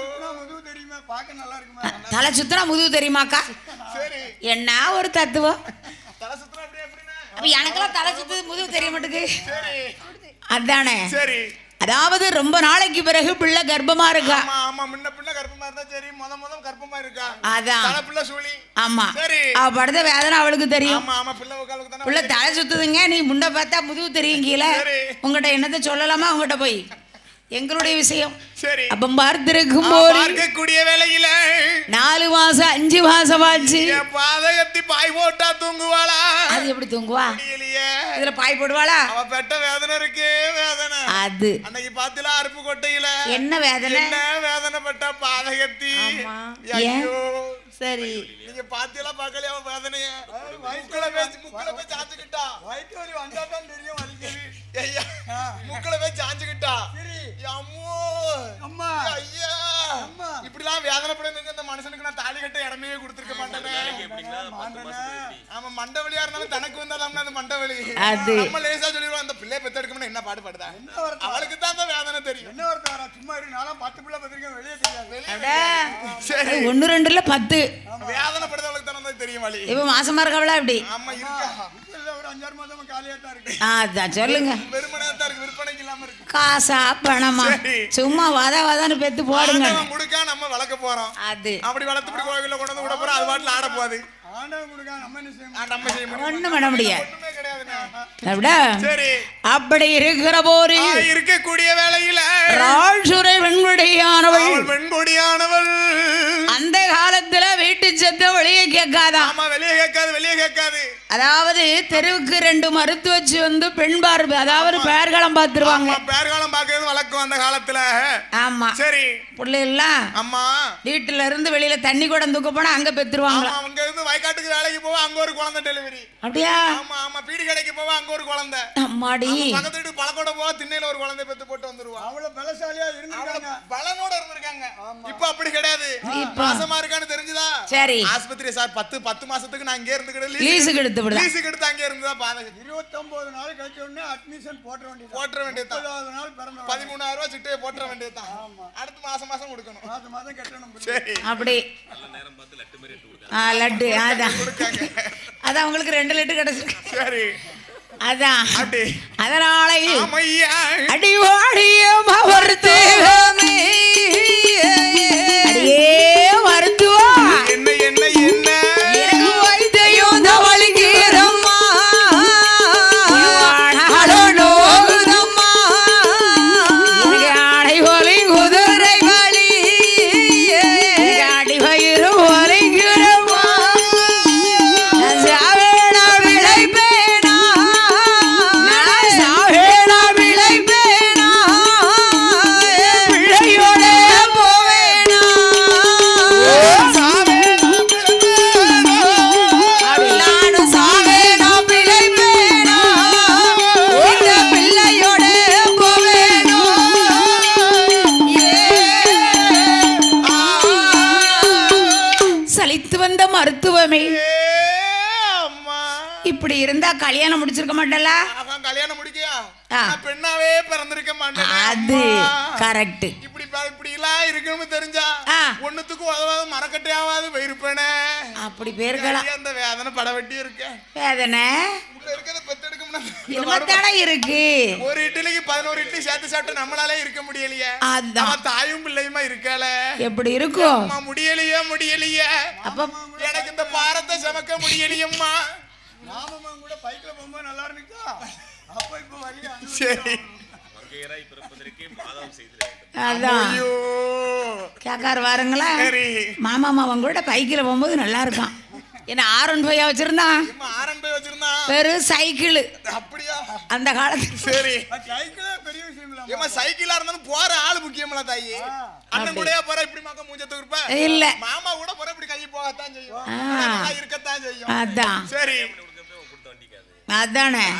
தலை சுத்தினா முதுகு தெரியுமாக்கா சரி என்ன ஒரு தத்துவம் தலை சுத்துறா அப்படியே எப்படின்னா அப்ப எனக்கெல்லாம் தலை சுத்து முதுகு தெரிய மாட்டேங்குது சரி அதானே சரி அதாவது ரொம்ப நாளைக்கு பிறகு பிள்ளை கர்ப்பமா இருக்கா ஆமா ஆமா முன்ன பின்ன கர்ப்பமா இருந்தா சரி முத முத கர்ப்பமா இருக்கா அதான் தலை பிள்ளை சூழி ஆமா சரி. அவ படுத்த வேதனை அவளுக்கு தெரியும் ஆமா ஆமா பிள்ளை உட்காலுக்கு தானே பிள்ளை தலை சுத்துதுங்க நீ முண்டை பார்த்தா முதுகு தெரியும் கீழே சரி. உங்ககிட்ட என்னத்த சொல்லலாமா உங்ககிட்ட போய் எங்களுடைய விஷயம் சரி அப்ப பார்த்திருக்கும் ஆ, போது பார்க்கக்கூடிய வேலையில நாலு மாசம் அஞ்சு மாசம் ஆச்சு என் பாதகத்தி பாய் போட்டா தூங்குவாளா அது எப்படி தூங்குவா முடியலையே இதுல பாய் போடுவாளா அவ பெட்ட வேதனை இருக்கு வேதனை அது அன்னைக்கு பாத்துல அருப்பு கொட்டையில என்ன வேதனை என்ன வேதனைப்பட்ட பாதகத்தி ஆமா. ஐயோ சரி நீங்க பாத்தியெல்லாம் பார்க்கலையா அவன் வேதனைய முக்கள பேச்சு முக்கள பேச்சு சாஞ்சுக்கிட்டா வயிற்று வலி வந்தா தான் தெரியும் வலிக்குது ஐயா முக்கள பேச்சு சாஞ்சுக்கிட்டா அம்மோ அம்மா ஐயா இப்படிலாம் வேதனைப்பட இந்த மனுஷனுக்கு நான் தாலி கட்ட இடமே கொடுத்துருக்க மாட்டேனே ஆமா மண்டவலியா இருந்தாலும் தனக்கு வந்தாலும் அந்த மண்டவலி அது. நம்ம லேசா சொல்லிடுவோம் அந்த பிள்ளை பெத்தெடுக்கணும்னு என்ன பாடுபடுதா அவளுக்கு தான் அந்த வேதனை தெரியும் என்ன ஒருத்தவரா சும்மா இருக்கு நான்லாம் பத்து பிள்ளை பத்திரிக்கை வெளியே தெரியாது அடா. சரி ஒண்ணு ரெண்டுல பத்து வேதனைப்படுறவளுக்கு தானே அது தெரியும் வழி இப்ப மாசமா இருக்கவளா அப்படி ஆமா இருக்கா இல்ல ஒரு அஞ்சாறு மாதமா காலியா தான் இருக்கு ஆ, அதான் சொல்லுங்க வெறுமனையா தான் இருக்கு விற்பனைக்கு இல்லாம இருக்கு காசா பணமா சரி. சும்மா வாத வாதான்னு பெத்து போடுங்க ஆண்டவன் கொடுக்கா நம்ம வளர்க்க போறோம் அது அப்படி வளர்த்து இப்படி கோவில்ல கொண்டு வந்து விட போறோம் அது பாட்டுல ஆட போகுது ஆண்டவன் கொடுக்க நம்ம என்ன செய்ய ஆ, நம்ம செய்ய முடியும் ஒண்ணும் பண்ண முடியாது ஒண்ணுமே கிடையாதுண்ணா அப்படியா சரி அப்படி இருக்கிற போது ஆ, இருக்கக்கூடிய வேலையில ராஜுரை வெண்குடியானவள் அவள் பெண்கொடியானவள் அந்த காலத்துல வீட்டு சத்தம் வெளியே கேட்காதான் ஆமா வெளியே கேட்காது வெளியே கேட்காது அதாவது தெருவுக்கு ரெண்டு மருத்துவ வச்சு வந்து பெண் பார்வை அதாவது பேர்களம் பார்த்துருவாங்க ஆமா பேர்காலம் பாக்குறது வழக்கம் அந்த காலத்துல ஆமா சரி பிள்ளைகள்லாம் அம்மா வீட்டுல இருந்து வெளியில தண்ணி கூட தூக்க போனா அங்க பெத்துருவாங்க ஆமா அங்க இருந்து வயக்காட்டுக்கு வேலைக்கு போவா அங்க ஒரு குழந்தை டெலிவரி அப்படியா ஆமா ஆமா பீடி கடைக்கு போவா அங்க ஒரு குழந்தை அம்மாடி பக்கத்து வீட்டு பழக்கோட போவா திண்ணையில ஒரு குழந்தை பெத்து போட்டு வந்துருவா அவ்வளவு பலசாலியா இருந்திருக்காங்க பலனோட இருந்திருக்காங்க இப்ப அப்படி கிடையாது மாசமா இருக்கான்னு தெரிஞ்சுதா சரி ஆஸ்பத்திரி சார் பத்து பத்து மாசத்துக்கு நான் இங்கே இருந்துக்கிட்டு லீஸுக்கு எடுத்து விடுதா லீஸுக்கு எடுத்து அங்கே இருந்ததா பாதகம் இருபத்தொன்பது நாள் கழிச்ச உடனே அட்மிஷன் போட்ட வேண்டியது போட்டுற வேண்டியதுதான் முப்பதாவது நாள் பிறந்த பதிமூணாயிரம் ரூபாய் சிட்டையை போட்டுற வேண்டியதுதான் அடுத்து மாசம் மாசம் கொடுக்கணும் மாதம் மாதம் கட்டணும் சரி அப்படி ஆ லட்டு அதான் கொடுக்காங்க அதான் உங்களுக்கு ரெண்டு லட்டு கிடைச்சிருக்கு சரி அதான் அப்படி அதனால ஆமையா அடி ஓடிய மறுத்துவமே அடியே மருத்துவா என்ன என்ன என்ன எனக்கு வைத்தியம் தவளிக்கிறம்மா நோகுதம்மா எனக்கு ஆடை ஒலி குதிரை வலி எனக்கு அடி வயிறு ஒலிக்கிறம்மா நான் சாவேனா விளைப்பேனா நான் சாவேனா விளைப்பேனா என் பிள்ளையோட போவேனா நானும் சாவேனா பிழைப்பேனா இந்த பிள்ளையோட போவேனா சலித்து வந்த மருத்துவமே ஏ அம்மா இப்படி இருந்தா கல்யாணம் முடிச்சிருக்க மாட்டல அவன் கல்யாணம் முடிக்கையா ஆ. நான் பெண்ணாவே பிறந்திருக்க மாட்டேன் அது கரெக்ட் இப்படி ப- இப்படி எல்லாம் இருக்குன்னு தெரிஞ்சா ஆ. ஒண்ணுத்துக்கும் உதவாது மரக்கட்டையாவது போயிருப்பேனே அப்படி பேருக்கலாம் ஐயா, அந்த வேதனை படவட்டி இருக்க வேதனை உள்ள இருக்கிறத பெத்தெடுக்க முடியாது. இருபத்தாடா இருக்கு ஒரு இட்லிக்கு பதினோரு இட்லி சேர்த்து சாப்பிட்டு நம்மளாலே இருக்க முடியலையே அதான். நம்ம தாயும் பிள்ளையுமா இருக்கால எப்படி இருக்கும் அம்மா முடியலையே முடியலையே அப்ப எனக்கு இந்த பாரத்தை சமக்க முடியலையம்மா நாமமா கூட பைக்ல போகும்போது நல்லா இருந்துச்சா அப்ப இப்ப வழியா சரி அதான் ஐயோ கேக்கார் வாருங்களா சரி மாமா மாவன் கூட பைக்கில் போகும்போது நல்லா இருக்கான் என்ன ஆர் ஒன் ஃபைவ் வச்சிருந்தான் அம்மா ஆரன் போய் வச்சிருந்தா வெறும் சைக்கிள் அப்படியா அந்த காலத்துல சரி சைக்கிளே பெரிய விஷயம் இல்ல ஏமா சைக்கிளா இருந்தாலும் போற ஆளு முக்கியமில்ல தாயி அண்ணன் கூட போற இப்படி மக்க மூஞ்சத்து இருப்ப இல்ல மாமா கூட போற இப்படி கை போகத்தான் செய்யும் ஆ. நல்லா இருக்கத்தான் செய்யும் அதான் சரி அதானே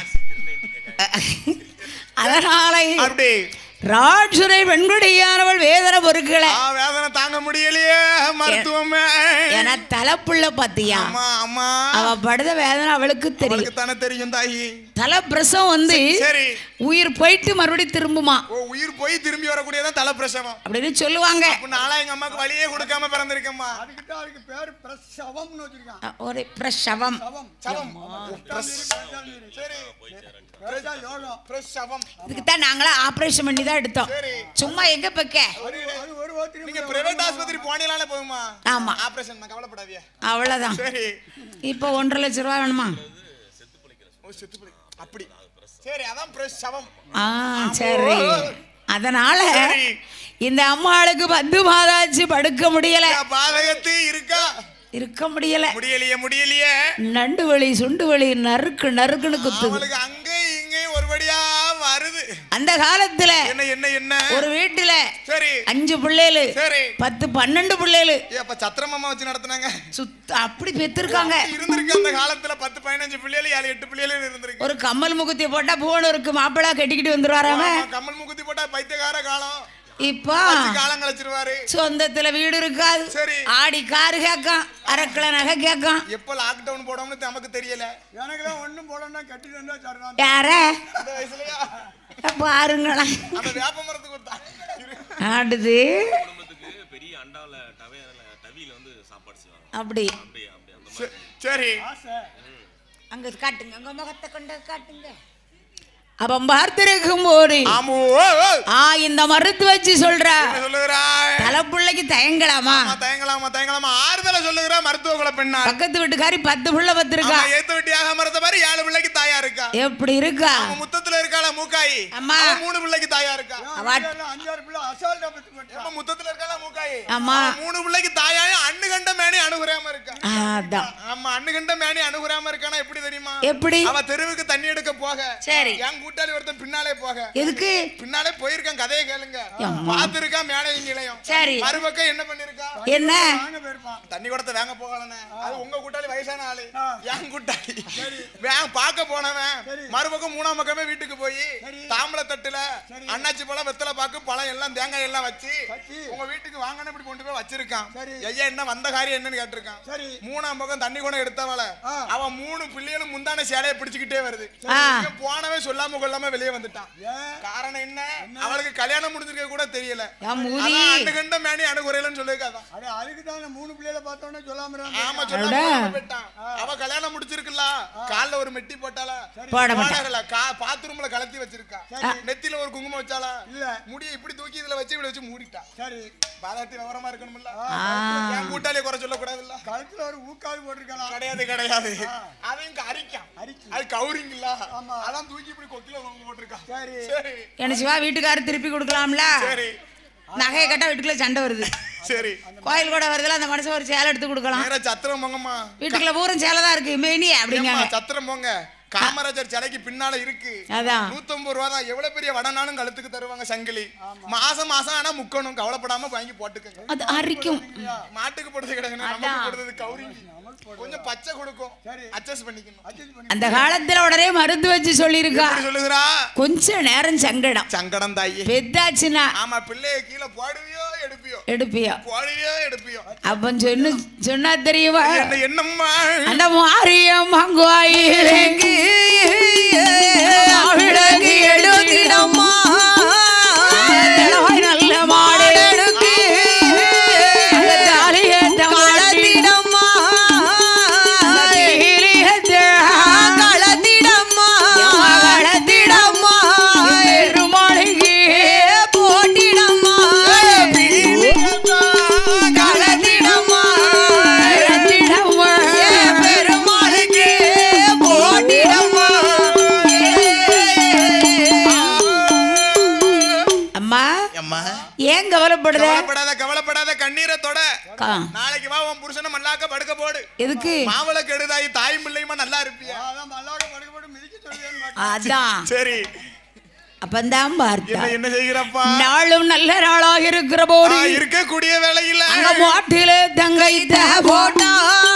அதனால அப்படி ராட்சுரை பெண்குடியானவள் வேதனை பொருட்களை ஆ வேதனை தாங்க முடியலையே மருத்துவமே என தலைப்புள்ள பாத்தியா அம்மா அம்மா அவ படுத வேதனை அவளுக்கு தெரியும் அவளுக்கு தானே தெரியும் தாயி தலை பிரசவம் வந்து சரி உயிர் போயிட்டு மறுபடியும் திரும்புமா ஓ உயிர் போய் திரும்பி வரக்கூடியதான் தலை பிரசவம் அப்படின்னு சொல்லுவாங்க அப்ப நாளா எங்க அம்மாக்கு வழியே கொடுக்காம பிறந்திருக்கம்மா அதுக்கிட்ட அதுக்கு பேரு பிரசவம்னு வச்சிருக்கான் அ, ஒரு பிரசவம் சவம் சவம் சரி பிரசா யோகம் பிரசவம் இதுக்கு தான் நாங்களா ஆபரேஷன் பண்ணி தான் எடுத்தோம் சரி சும்மா எங்க பக்க அது அது ஒரு ஓத்திரி நீங்க பிரைவேட் ஆஸ்பத்திரி போனீங்களாலே போகுமா ஆமா ஆபரேஷன் கவலைப்படாதீங்க அவ்வளவுதான் சரி இப்போ ஒன்றரை லட்ச ரூபா வேணுமா ஓ செத்து போய் அப்படி சரி அதான் பிரசவம் ஆ சரி அதனால சரி. இந்த அம்மாளுக்கு பத்து மாதாச்சு படுக்க முடியல என் பாதகத்து இருக்கா இருக்க முடியல முடியலையே முடியலையே நண்டு வலி சுண்டு வலி நறுக்கு நறுக்குன்னு குத்துது அவளுக்கு அங்கேயும் இங்கேயும் ஒருபடியா வருது அந்த காலத்துல என்ன என்ன என்ன ஒரு வீட்டுல சரி அஞ்சு பிள்ளைகளு சரி பத்து பன்னெண்டு பிள்ளைகளு ஏ அப்ப சத்திரமாமா வச்சு நடத்துனாங்க சுத்த அப்படி பெத்திருக்காங்க இருந்திருக்கு அந்த காலத்துல பத்து பதினஞ்சு பிள்ளைகள் ஏழு எட்டு பிள்ளைகள் இருந்திருக்கு ஒரு கம்மல் முகுத்தி போட்டா போனூருக்கு மாப்பிள்ளை கட்டிக்கிட்டு வந்துருவாராம ஆமா, கம்மல் முகுத்தி போட்டா பைத்தியக்கார காலம் இப்போ வச்சு காலம் கழிச்சிருவாரு சொந்தத்துல வீடு இருக்காது சரி. ஆடி காரு கேட்கான் அரக்கிழ நகை கேட்கான் எப்ப லாக்டவுன் போடணும்னு நமக்கு தெரியல எனக்கெல்லாம் ஒண்ணும் போடணும்னா கட்டிட்டு வந்தா சரிதான் யார அந்த வயசுலயா பாருங்களேன் அந்த வேப்ப மரத்துக்கு ஒரு தா- இரு. ஆடுது குடும்பத்துக்கு பெரிய அண்டாவில் டவையில டவியில் வந்து சாப்பாடு செய்வாங்க அப்படி அப்படி அப்படி அந்த ச- சரி ஆசை அங்க காட்டுங்க அங்க முகத்தை கொண்டு காட்டுங்க அவன் பார்த்திருக்கும் போது ஆமோ ஓ, ஓ. ஆ இந்த மருத்து வச்சு சொல்றா என்ன சொல்லுகிறாய் தலைப்புள்ளைக்கு தயங்கலாமா ஆமா தயங்கலாமா தயங்கலாமா ஆறுதல சொல்லுகிறா மருத்துவ குல பெண்ணா பக்கத்து வீட்டுக்காரி பத்து புள்ள பத்திருக்கா ஆமா, ஏத்து வெட்டியாக மரத்த மாதிரி ஏழு பிள்ளைக்கு தாயா இருக்கா எப்படி இருக்கா அவன் முத்தத்துல இருக்காள மூக்காயி அம்மா. அவன் மூணு பிள்ளைக்கு தாயா இருக்கா வாட்- எல்லாம் அஞ்சாறு பிள்ளை அசால்ட்டா பத்து போட்டா ஏம்மா, முத்தத்துல இருக்காள மூக்காயி ஆமா. அவன் மூணு பிள்ளைக்கு தாயாய அண்ணு கண்ட மேனி அணுகுறாம இருக்கா ஆ, அதான் ஆமா அண்ணு கண்ட மேனி அணுகுறாம இருக்கானா எப்படி தெரியுமா எப்படி அவ தெருவுக்கு தண்ணி எடுக்க போக சரி. என் கூட்டாளி ஒருத்தன் பின்னாலே போக எதுக்கு பின்னாலே போயிருக்கான் கதையை கேளுங்க அம்மா. பாத்துருக்கா மேலே இங்களையும் சரி. மறுபக்கம் என்ன பண்ணிருக்கா என்ன வாங்க போயிருப்பான் தண்ணி குடத்தை வாங்க போகலண்ணே அது உங்க கூட்டாளி வயசான ஆளு என் கூட்டாளி வேங்க பார்க்க போனவன் மறுபக்கம் மூணாம் பக்கமே வீட்டுக்கு போய் தாம்பளை தட்டுல அண்ணாச்சி பழம் வெத்தலை பாக்கு பழம் எல்லாம் தேங்காய் எல்லாம் வச்சு உங்க வீட்டுக்கு வாங்கன்னு இப்படி கொண்டு போய் வச்சிருக்கான் ஐயா என்ன வந்த காரியம் என்னன்னு கேட்டிருக்கான் சரி மூணாம் பக்கம் தண்ணி குடம் எடுத்தவள அவன் மூணு பிள்ளைகளும் முந்தான சேலையை பிடிச்சுக்கிட்டே வருது ஆ. இவன் போனவே சொல்லாம கொள்ளாம வெளியே வந்துட்டான் ஏன் காரணம் என்ன அவளுக்கு கல்யாணம் முடிஞ்சிருக்க கூட தெரியல என் மூதி அதான் அண்ணு கண்ட மேனி அணுகுறையிலன்னு சொல்லியிருக்காதான் அட அதுக்கு தான் நான் மூணு பிள்ளைகளை பார்த்தோன்னே சொல்லாம இருந்தான். ஆமா சொல்லாம போயிட்டான் அவ கல்யாணம் முடிச்சிருக்குல்ல கால்ல ஒரு மெட்டி போட்டாளா போட மாட்டா போடல கா பாத்ரூம்ல கலத்தி வச்சிருக்கா நெத்தில ஒரு குங்குமம் வச்சாளா இல்ல முடிய இப்படி தூக்கி இதுல வச்சு இப்படி வச்சு மூடிட்டா சரி பாதாட்டி விவரமா இருக்கணும்ல ஆ. என் கூட்டாளிய குறை சொல்ல கூடாதுல்ல கழுத்துல ஒரு ஊக்கால் போட்டிருக்கலாம் கிடையாது கிடையாது அதையும் அரிக்கான் அரிக்கு. அது கவுரிங் இல்ல ஆமா. அதான் தூக்கி இப்படி கொக்கில தொங்க போட்டிருக்கா சரி சரி என்ன சிவா வீட்டுக்காரர் திருப்பி கொடுக்கலாம்ல சரி நகையை கட்டா வீட்டுக்குள்ள சண்டை வருது சரி கோயில் கூட வருதுல அந்த மனுஷன் ஒரு சேலை எடுத்து கொடுக்கலாம் நேரா சத்திரம் போங்கம்மா வீட்டுக்குள்ள பூரம் சேலை தான் இருக்கு மெயினி அப்படிங்க ஏம்மா, சத்திரம் போங்க காமராஜர் சிலைக்கு பின்னால இருக்கு அதான் நூத்தம்பது ரூபா தான் எவ்வளவு பெரிய வடனாலும் கழுத்துக்கு தருவாங்க சங்கிலி மாசம் மாசம் ஆனா முக்கணும் கவலைப்படாம வாங்கி போட்டுக்கங்க அது அரிக்கும் மாட்டுக்கு போடுறது கிடையாது நமக்கு போடுறது கௌரிங்கி கொஞ்சம் பச்சை கொடுக்கும் அட்ஜஸ்ட் பண்ணிக்கணும் அட்ஜஸ்ட் பண்ணி அந்த காலத்துல உடனே மருந்து வச்சு சொல்லியிருக்கா எப்படி சொல்லுகிறா கொஞ்ச நேரம் சங்கடம் சங்கடம் தாயி பெத்தாச்சுன்னா ஆமா பிள்ளைய கீழே போடுவியோ எடுப்பியோ எடுப்பியா போடுவியோ எடுப்பியோ அப்ப சொன்னு சொன்னா தெரியுமா என்ன என்னம்மா அந்த மாரியம் கோயிலுக்கு விளக்கு எடுத்திடம்மா நல்ல மாடு எடுக்கு அந்த தாலியத்தை மாட்டிடம்மா களத்திடம்மா களத்திடம்மா பெருமாளுக்கு போட்டிடம்மா களத்திடம்மா களத்திடம்மா பெருமாளுக்கு போட்டிடம்மா அம்மா அம்மா ஏன் கவலைப்படுற கவலைப்படாத கவலைப்படாத கண்ணீரை தொட கா- நாளைக்கு வா உன் புருஷனை மல்லாக்க படுக்க போடு எதுக்கு மாவளை கெடுதாயி தாயும் பிள்ளையுமா நல்லா இருப்பியா அதான் மல்லாக்க படுக்க போட்டு மிதிக்க சொல்லுவேன்னு பார்த்தேன். அதான் சரி அப்பந்தான் பார்த்தா என்ன என்ன செய்கிறப்பா நாளும் நல்ல நாளாக இருக்கிற போது ஆ, இருக்கக்கூடிய வேலையில அங்க மாட்டில தங்கைத்த போட்டா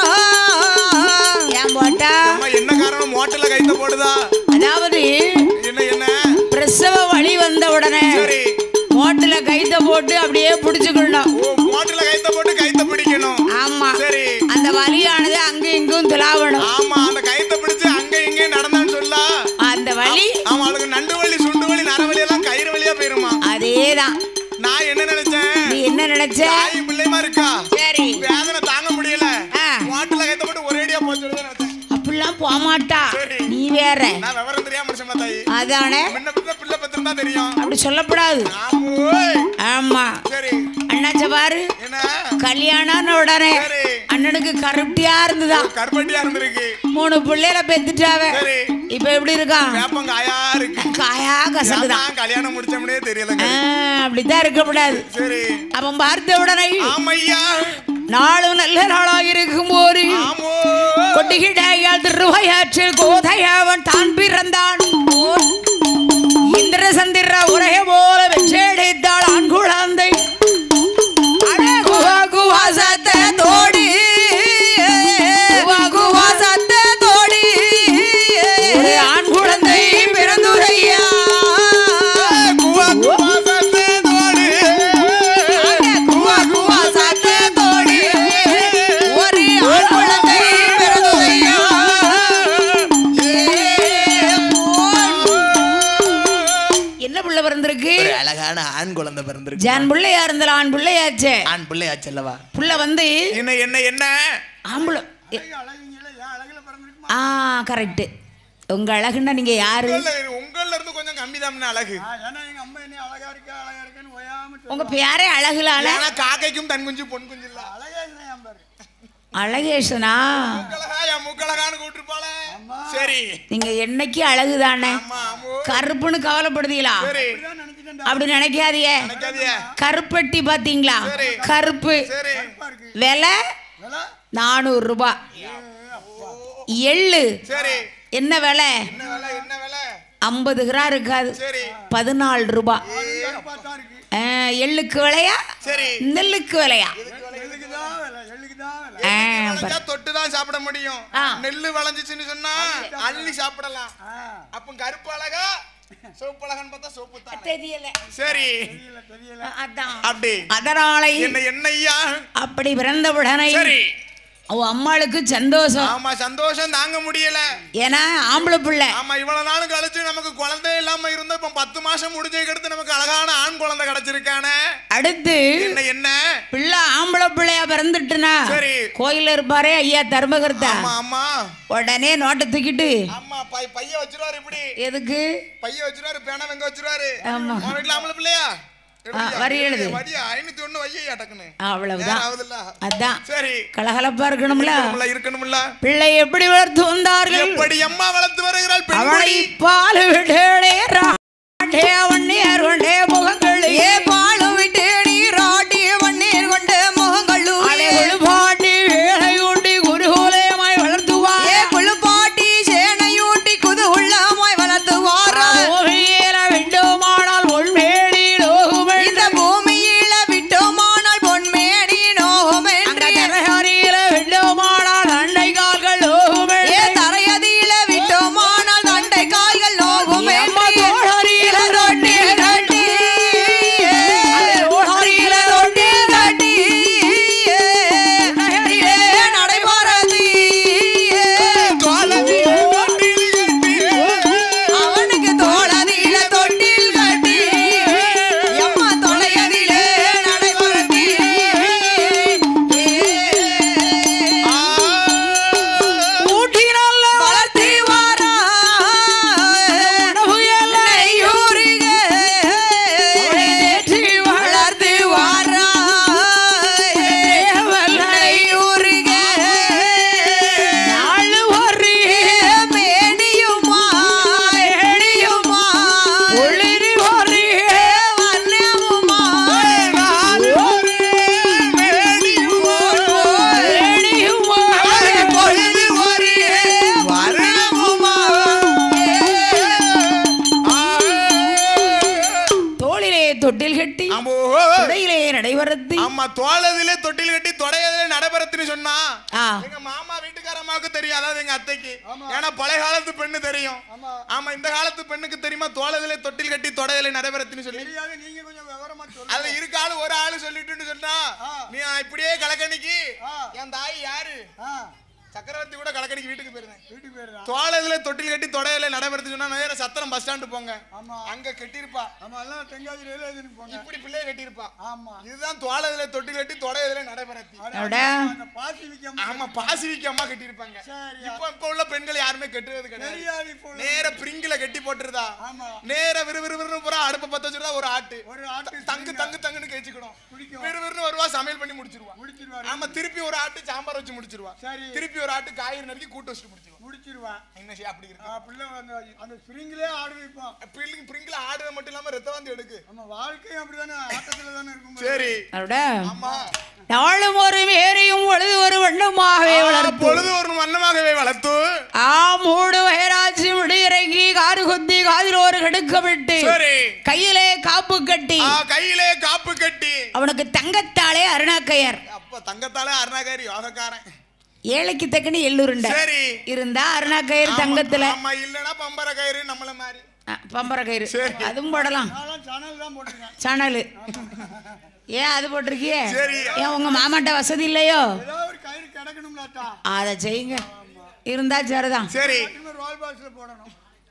ஏன் போட்டா அம்மா என்ன காரணம் மோட்டர்ல கைத்த போடுதா அதாவது என்ன என்ன பிரசவ வழி வந்த உடனே சரி மோட்டில கைத்த போட்டு அப்படியே பிடிச்சுக்கணும் ஓ மோட்டர்ல கைத்த போட்டு கைத்த பிடிக்கணும் ஆமா சரி அந்த வலியானது அங்க இங்கும் துலாவணும் ஆமா அந்த கைத்த பிடிச்சு அங்க இங்க நடந்தான்னு சொல்லா அந்த வலி ஆமா அவளுக்கு நண்டு வலி சுண்டு வலி நரவலி எல்லாம் கயிறு வழியா போயிருமா அதேதான் நான் என்ன நினைச்சேன் நீ என்ன நினைச்ச தாயும் பிள்ளைமா இருக்கா சரி வேதனை தாங்க முடியல ஆ. மோட்டர்ல கைத்த போட்டு ஒரேடியா போச்சு நினைச்சேன் அப்படிலாம் போமாட்டா சரி. நீ வேற நான் விவரம் தெரியாம மனுஷன் தாயி அதானே முன்ன பின்ன பிள்ளை பத்திரம் தான் தெரியும் அப்படி சொல்லப்படாது ஆமோய். ஆமா சரி அண்ணாச்ச பாரு என்ன கல்யாணம்னு உடனே சரி. அண்ணனுக்கு கருப்டியா இருந்துதான் கருப்பட்டியா இருந்திருக்கு மூணு பிள்ளையில பெத்துட்டாவ சரி. இப்ப எப்படி இருக்கான் வேப்பம் காயா இருக்கு காயா கசக்குதான் ஏம்மா கல்யாணம் முடிச்சோம்னே தெரியலங்க ஆ, அப்படித்தான் இருக்கக்கூடாது சரி அவன் பார்த்த உடனே ஆமையா நாளும் நல்ல நாளாக இருக்கும் போது ஆமோ கொட்டிகிடாயால் திருவையாற்றில் கோதையாவன் தான் பிறந்தான் இந்திர சந்திர உரைய போல வெச்செடுத்தாள் ஆண் குழந்தை அழகுவா குவாசத்தை தோடி குவா குவாசத்தை தோடி ஒரு ஆண் குழந்தை பிறந்துரையா குவா குவா சத்தே தோடு குவா குவாசத்தை தோடி ஒரு ஆண் குழந்தை பிறந்துரையா என்ன புள்ள பிறந்திருக்கு ஒரு அழகான ஆண் குழந்தை பிறந்திருக்கு ஜான் பிள்ளையா இருந்தாலும் ஆண் பிள்ளையாச்சே ஆண் பிள்ளையாச்சல்லவா புள்ள வந்து என்ன என்ன என்ன ஆம்பளை அழகுங்கள ஏன் அழகுல பிறந்திருக்குமா ஆ கரெக்ட் உங்க அழகுன்னா நீங்க யாரு உங்கள்ல உங்கள்ல இருந்து கொஞ்சம் கம்மி தான் அழகு ஆ, ஏன்னா எங்க அம்மா என்ன அழகா இருக்கா அழகா இருக்கேன்னு ஓயாம உங்க சொல்லுவா. பேரே அழகுல அழ ஆனா காக்கைக்கும் தன் குஞ்சு பொன் குஞ்சு இல்ல அழகா இருந்தா என் பாரு அழகேஷனா மூக்கழகா என் மூக்கழகான்னு கூட்டிருப்பாளே சரி நீங்க என்னைக்கு அழகுதானே ஆமா ஆமோ கருப்புன்னு கவலைப்படுதீங்களா சரி இப்படிதான் நினைச்சிட்டேன்டா அப்படி நினைக்காதீங்க நினைக்காதீங்க கருப்பட்டி பாத்தீங்களா சரி. கருப்பு சரி இருக்கு விலை விலை நானூறு ரூபாய் எள்ளு சரி என்ன விலை என்ன விலை என்ன விலை ஐம்பது கிராம் இருக்காது சரி பதினாலு ரூபாய் கருப்பா தான் இருக்கு ஆ, எள்ளுக்கு விலையா சரி நெல்லுக்கு விலையா எள்ளுக்கு தான் விலை எள்ளுக்கு தான் விலை ஆ, விளைஞ்சா தொட்டு தான் சாப்பிட முடியும் ஆ. நெல்லு விளைஞ்சிச்சுன்னு சொன்னா அள்ளி சாப்பிடலாம் ஆ, அப்ப கருப்பு அழகா சிவப்பு அழகான்னு பார்த்தா சோப்பு தான் தெரியல சரி தெரியல தெரியல அதான் அப்படி அதனால என்ன என்னய்யா அப்படி பிறந்த உடனே சரி அவ அம்மாளுக்கு சந்தோஷம் ஆமா சந்தோஷம் தாங்க முடியல ஏன்னா ஆம்பளை பிள்ளை ஆமா இவ்வளவு நாள் கழிச்சு நமக்கு குழந்தை இல்லாம இருந்தோம் இப்ப பத்து மாசம் முடிஞ்சதுக்கு அடுத்து நமக்கு அழகான ஆண் குழந்தை கிடைச்சிருக்கானே அடுத்து என்ன என்ன பிள்ளை ஆம்பளை பிள்ளையா பிறந்துட்டுனா சரி. கோயில்ல இருப்பாரே ஐயா தர்மகர்த்தா ஆமா ஆமா உடனே நோட்டை தூக்கிட்டு ஆமா பை பைய வச்சிருவாரு இப்படி எதுக்கு பைய வச்சிருவாரு பேனா வெங்க வச்சிருவாரு ஆமா. உன் வீட்டுல ஆம்பளை பிள்ளையா எடுடியா, வரி எழுது. வரியா ஐநூத்தி ஒண்ணு வையா டக்குன்னு அவ்வளவுதான் நேரம் ஆகுதுல்ல அதான் சரி கலகலப்பா இருக்கணும்ல இருக்கணும்ல இருக்கணும்ல பிள்ளை எப்படி வளர்த்து வந்தார்கள் எப்படி அம்மா வளர்த்து வருகிறாள் அவளை பெண்மணி பால் விடே ராட்டே வண்ணீர் கொண்டே முகங்கள் ஏ பாலு விட்டு நீராட்டிய வண்ணீர் கொண்ட முகங்களும் அலைகள் பாட்டி வேலை உண்டி குருகூலமாய் வளர்த்துவார் ஏ குழுப்பாட்டி சேனையூட்டி குது உள்ளமாய் வளர்த்துவாரா பூமியில விண்டோமானால் உள்மேடி லோகுமென்று இந்த பூமியில விட்டோமானால் பொன்மேடி நோகும் அங்க என்று தரஹரியில விண்டோமானால் அண்டை கால்கள் ஏ லோகுமென்று தரையதியில விட்டோமானால் தண்டை கால்கள் நோகும் எம்மா என்று தோழரியில ரொட்டி கட்டி அது ஓடாரியில ரொட்டி கட்டி நடைபாரதி அவனுக்கு தோழதியில தொட்டில் கட்டி எம்மா தொலையதிலே நடைபெறத்தி ஊட்டி நல்ல வளர்த்தி வாரா உணவு எல்லாம் நெய்யூரிக அவளை தேற்றி வளர்த்தி வாரா நெய்யூரிக நாலு ஒரு மேனியுமா எடியுமா ஒளிரி ஒரு வண்ணமுமா பொழுது ஒரு வண்ணமுமா தோளிலே தொட்டில் கட்டி தொடையிலே நடைபெறத்தி ஆமா தோளதிலே தொட்டில் கட்டி தொடையதிலே நடைபெறத்துன்னு சொன்னா ஆ எங்க மாமா வீட்டுக்காரம்மாவுக்கு தெரியும் அதாவது எங்க அத்தைக்கு ஏன்னா பழைய காலத்து பெண்ணு தெரியும் ஆமா இந்த காலத்து பெண்ணுக்கு தெரியுமா தோளதிலே தொட்டில் கட்டி தொடையிலே நடைபெறத்துன்னு சொல்லி தெரியாது நீங்க கொஞ்சம் விவரமா சொல்லுங்க அதுல இருக்க ஆளு ஒரு ஆளு சொல்லிட்டுன்னு சொன்னா நீ இப்படியே கலக்கணிக்கு என் தாய் யாரு ஆ, சக்கரவர்த்தி கூட கலக்கணிக்கு வீட்டுக்கு போயிருந்தேன் வீட்டுக்கு போயிடுறான் தோளதிலே தொட்டில் கட்டி தொடையில நடைபெறத்து சொன்னா நேர சத்திரம் பஸ் ஸ்டாண்டு போங்க ஆமா அங்க கட்டியிருப்பா ஆமா எல்லாம் தென்காசி ரயில்வே ஸ்டேஷனுக்கு போங்க இப்படி பிள்ளைய கட்டியிருப்பா ஆமா இதுதான் தோளதிலே தொட்டில் கட்டி தொடையில நடைபெறத்தி அட, அட. அந்த பாசி விக்க அம்மா ஆமா பாசிவிக்கு அம்மா கட்டி இருப்பாங்க சரி. இப்ப இப்ப உள்ள பெண்கள் யாருமே கட்டுறது கிடையாது தெரியாது இப்போ உள்ள- நேர பிரிங்கில கட்டி போட்டுருதா ஆமா. நேர விறுவிறுன்னு பூரா அடுப்ப பத்த வச்சிருந்தா ஒரு ஆட்டு ஒரு ஆட்டு தங்கு தங்கு தங்குன்னு கேச்சுக்கணும் குடிக்கும். விறுவிறுன்னு வருவா சமையல் பண்ணி முடிச்சிருவா முடிச்சிருவாரு ஆமா திருப்பி ஒரு ஆட்டு சாம்பார் வச்சு முடிச்சிருவா சரி. திருப்பி ஒரு ஆட்டு காய்கறி நறுக்கி கூட்டு வச்சுட்டு முடிச்சிருவா முடிச்சிருவான் என்ன செய்ய அப்படி இருக்கு ஆ, பிள்ளை அந்த அந்த ஸ்ப்ரிங்லேயே ஆடு வைப்போம் பிள்ளைங்க பிரிங்கில ஆடுறது மட்டும் இல்லாம ரத்த வந்து எடுக்கு நம்ம வாழ்க்கையும் அப்படிதானே ஆட்டத்துல தானே இருக்கும் சரி அவட ஆமா நாளும் ஒரு வேரையும் பொழுது ஒரு வண்ணமாகவே ஆ, வளர்த்து பொழுது ஒரு வண்ணமாகவே வளர்த்து ஆ மூடு வயராட்சி முடியிறங்கி காது குத்தி காதில் ஒரு கடுக்க விட்டு சரி கையிலே காப்பு கட்டி ஆ, கையிலே காப்பு கட்டி அவனுக்கு தங்கத்தாலே அருணாக்கையர் அப்ப தங்கத்தாலே அருணாகாரி யோகக்காரன் ஏழைக்கு தக்கனி எள்ளுருண்டை சரி இருந்தா அருணாக்கயிறு தங்கத்துல ஆமா இல்லனா பம்பர கயிறு நம்மள மாதிரி ஆ, பம்பர கயிறு சரி. அதுவும் போடலாம் நான்லாம் சேனல் தான் போட்டிருக்கேன் சணலு ஏன் அது போட்டிருக்கியே சரி. ஏன் உங்க மாமாட்ட வசதி இல்லையோ ஏதாவது ஒரு கயிறு கிடக்கணும்லாட்டா அதை செய்யுங்க இருந்தா சரிதான் சரி திரும்ப ரோல் பாக்ஸ்ல போடணும்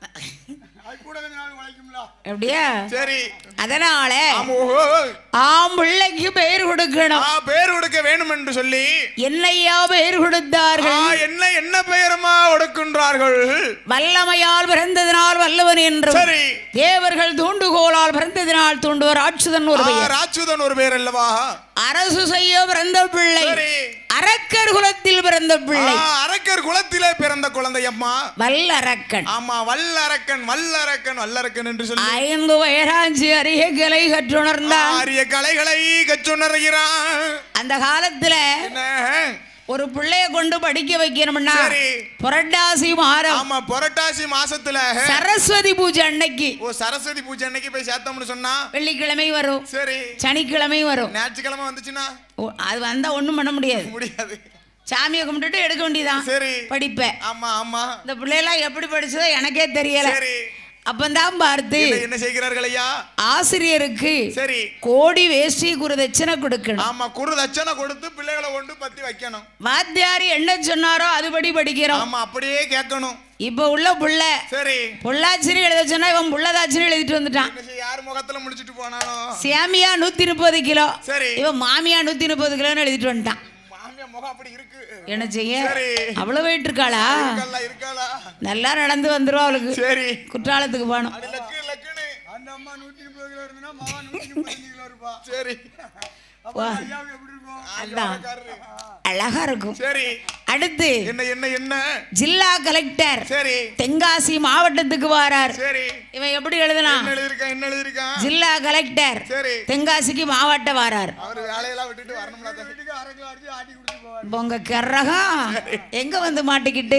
அது கூட கொஞ்ச நாள் உழைக்கும்ல அப்படியா சரி அதனால ஆமா, ஓஹோ. ஆம் பிள்ளைக்கு பெயர் ஆ, கொடுக்கணும் பேர் கொடுக்க வேணும் என்று சொல்லி என்னையா பெயர் ஆ, கொடுத்தார்கள் என்ன என்ன பெயரமா ஒடுக்கின்றார்கள் வல்லமையால் பிறந்ததினால் வல்லவன் என்றும் சரி தேவர்கள் தூண்டுகோலால் பிறந்ததினால் தூண்டுவர் ஆட்சுதன் ஒரு ஆ, பெயர் ராட்சுதன் ஒரு பேர் அல்லவா அரசு செய்ய பிறந்த பிள்ளை சரி அரக்கர் குலத்தில் பிறந்த ஆ, பிள்ளை அரக்கர் குலத்திலே பிறந்த குழந்தை அம்மா வல்லரக்கன் ஆமா வல்லரக்கன் வல்லரக்கன் வல்லரக்கன் என்று சொல்லி ஐந்து வயராஞ்சி அரிய கலை கற்றுணர்ந்தான் ஆரிய கலைகளை கற்றுணர்கிறான் அந்த காலத்துல என்ன ஒரு பிள்ளைய கொண்டு படிக்க வைக்கணும்னா சரி. புரட்டாசி மாதம் ஆமா புரட்டாசி மாசத்துல சரஸ்வதி பூஜை அன்னைக்கு ஓ சரஸ்வதி பூஜை அன்னைக்கு போய் சேர்த்தோம்னு சொன்னா வெள்ளிக்கிழமை வரும் சரி சனிக்கிழமை வரும் ஞாயிற்றுக்கிழமை வந்துச்சுன்னா ஓ, அது வந்தா ஒண்ணும் பண்ண முடியாது முடியாது சாமியை கும்பிட்டுட்டு எடுக்க வேண்டியதான் சரி படிப்பேன் ஆமா ஆமா இந்த பிள்ளையெல்லாம் எப்படி படிச்சதோ எனக்கே தெரியல சரி அப்பந்தான் பார்த்து என்ன- என்ன செய்கிறார்கள் ஐயா ஆசிரியருக்கு சரி கோடி வேஷ்டி குரு தட்சணை கொடுக்கணும் ஆமா குரு தட்சணை கொடுத்து பிள்ளைகளை கொண்டு பத்தி வைக்கணும் வாத்தியார் என்ன சொன்னாரோ அதுபடி படிக்கிறோம் ஆமா அப்படியே கேட்கணும் இப்ப உள்ள புள்ள சரி பொள்ளாச்சின்னு எழுத சொன்னா இவன் புள்ளதாச்சின்னு எழுதிட்டு வந்துட்டான் என்ன செய்ய யார் முகத்துல முடிச்சிட்டு போனானோ சேமியா நூத்தி முப்பது கிலோ சரி இவன் மாமியா நூத்தி முப்பது கிலோன்னு எழுதிட்டு வந்துட்டான் மாமியா முகம் அப்படி இருக்கு என்ன செய்ய சரி. அவ்வளவு வெயிட் இருக்காளா இருக்காளா இருக்காளா நல்லா நடந்து வந்துருவா அவளுக்கு சரி குற்றாலத்துக்கு போகணும் அது லக்கு லக்குன்னு அந்த அம்மா நூத்தி முப்பது கிலோ இருந்ததுன்னா மாவா நூத்தி முப்பத்தஞ்சு கிலோ இருப்பா சரி அப்ப வா. ஐயாவுக்கு எப்படி இருக்கும் அதான் யோகக்காரரு. அழகா இருக்கும் சரி அடுத்து என்ன என்ன என்ன ஜில்லா கலெக்டர் சரி தென்காசி மாவட்டத்துக்கு வாரார் சரி இவன் எப்படி எழுதலாம் என்ன எழுதிருக்கான் என்ன எழுதிருக்கான் ஜில்லா கலெக்டர் சரி தென்காசிக்கு மாவட்ட வாரார் அவர் வேலையெல்லாம் விட்டுட்டு வரணும்ல எங்க வீட்டுக்கு அரை கிலோ அரிசி ஆட்டி கொடுத்து போவார் இப்ப உங்க கரகம் எங்க வந்து மாட்டிக்கிட்டு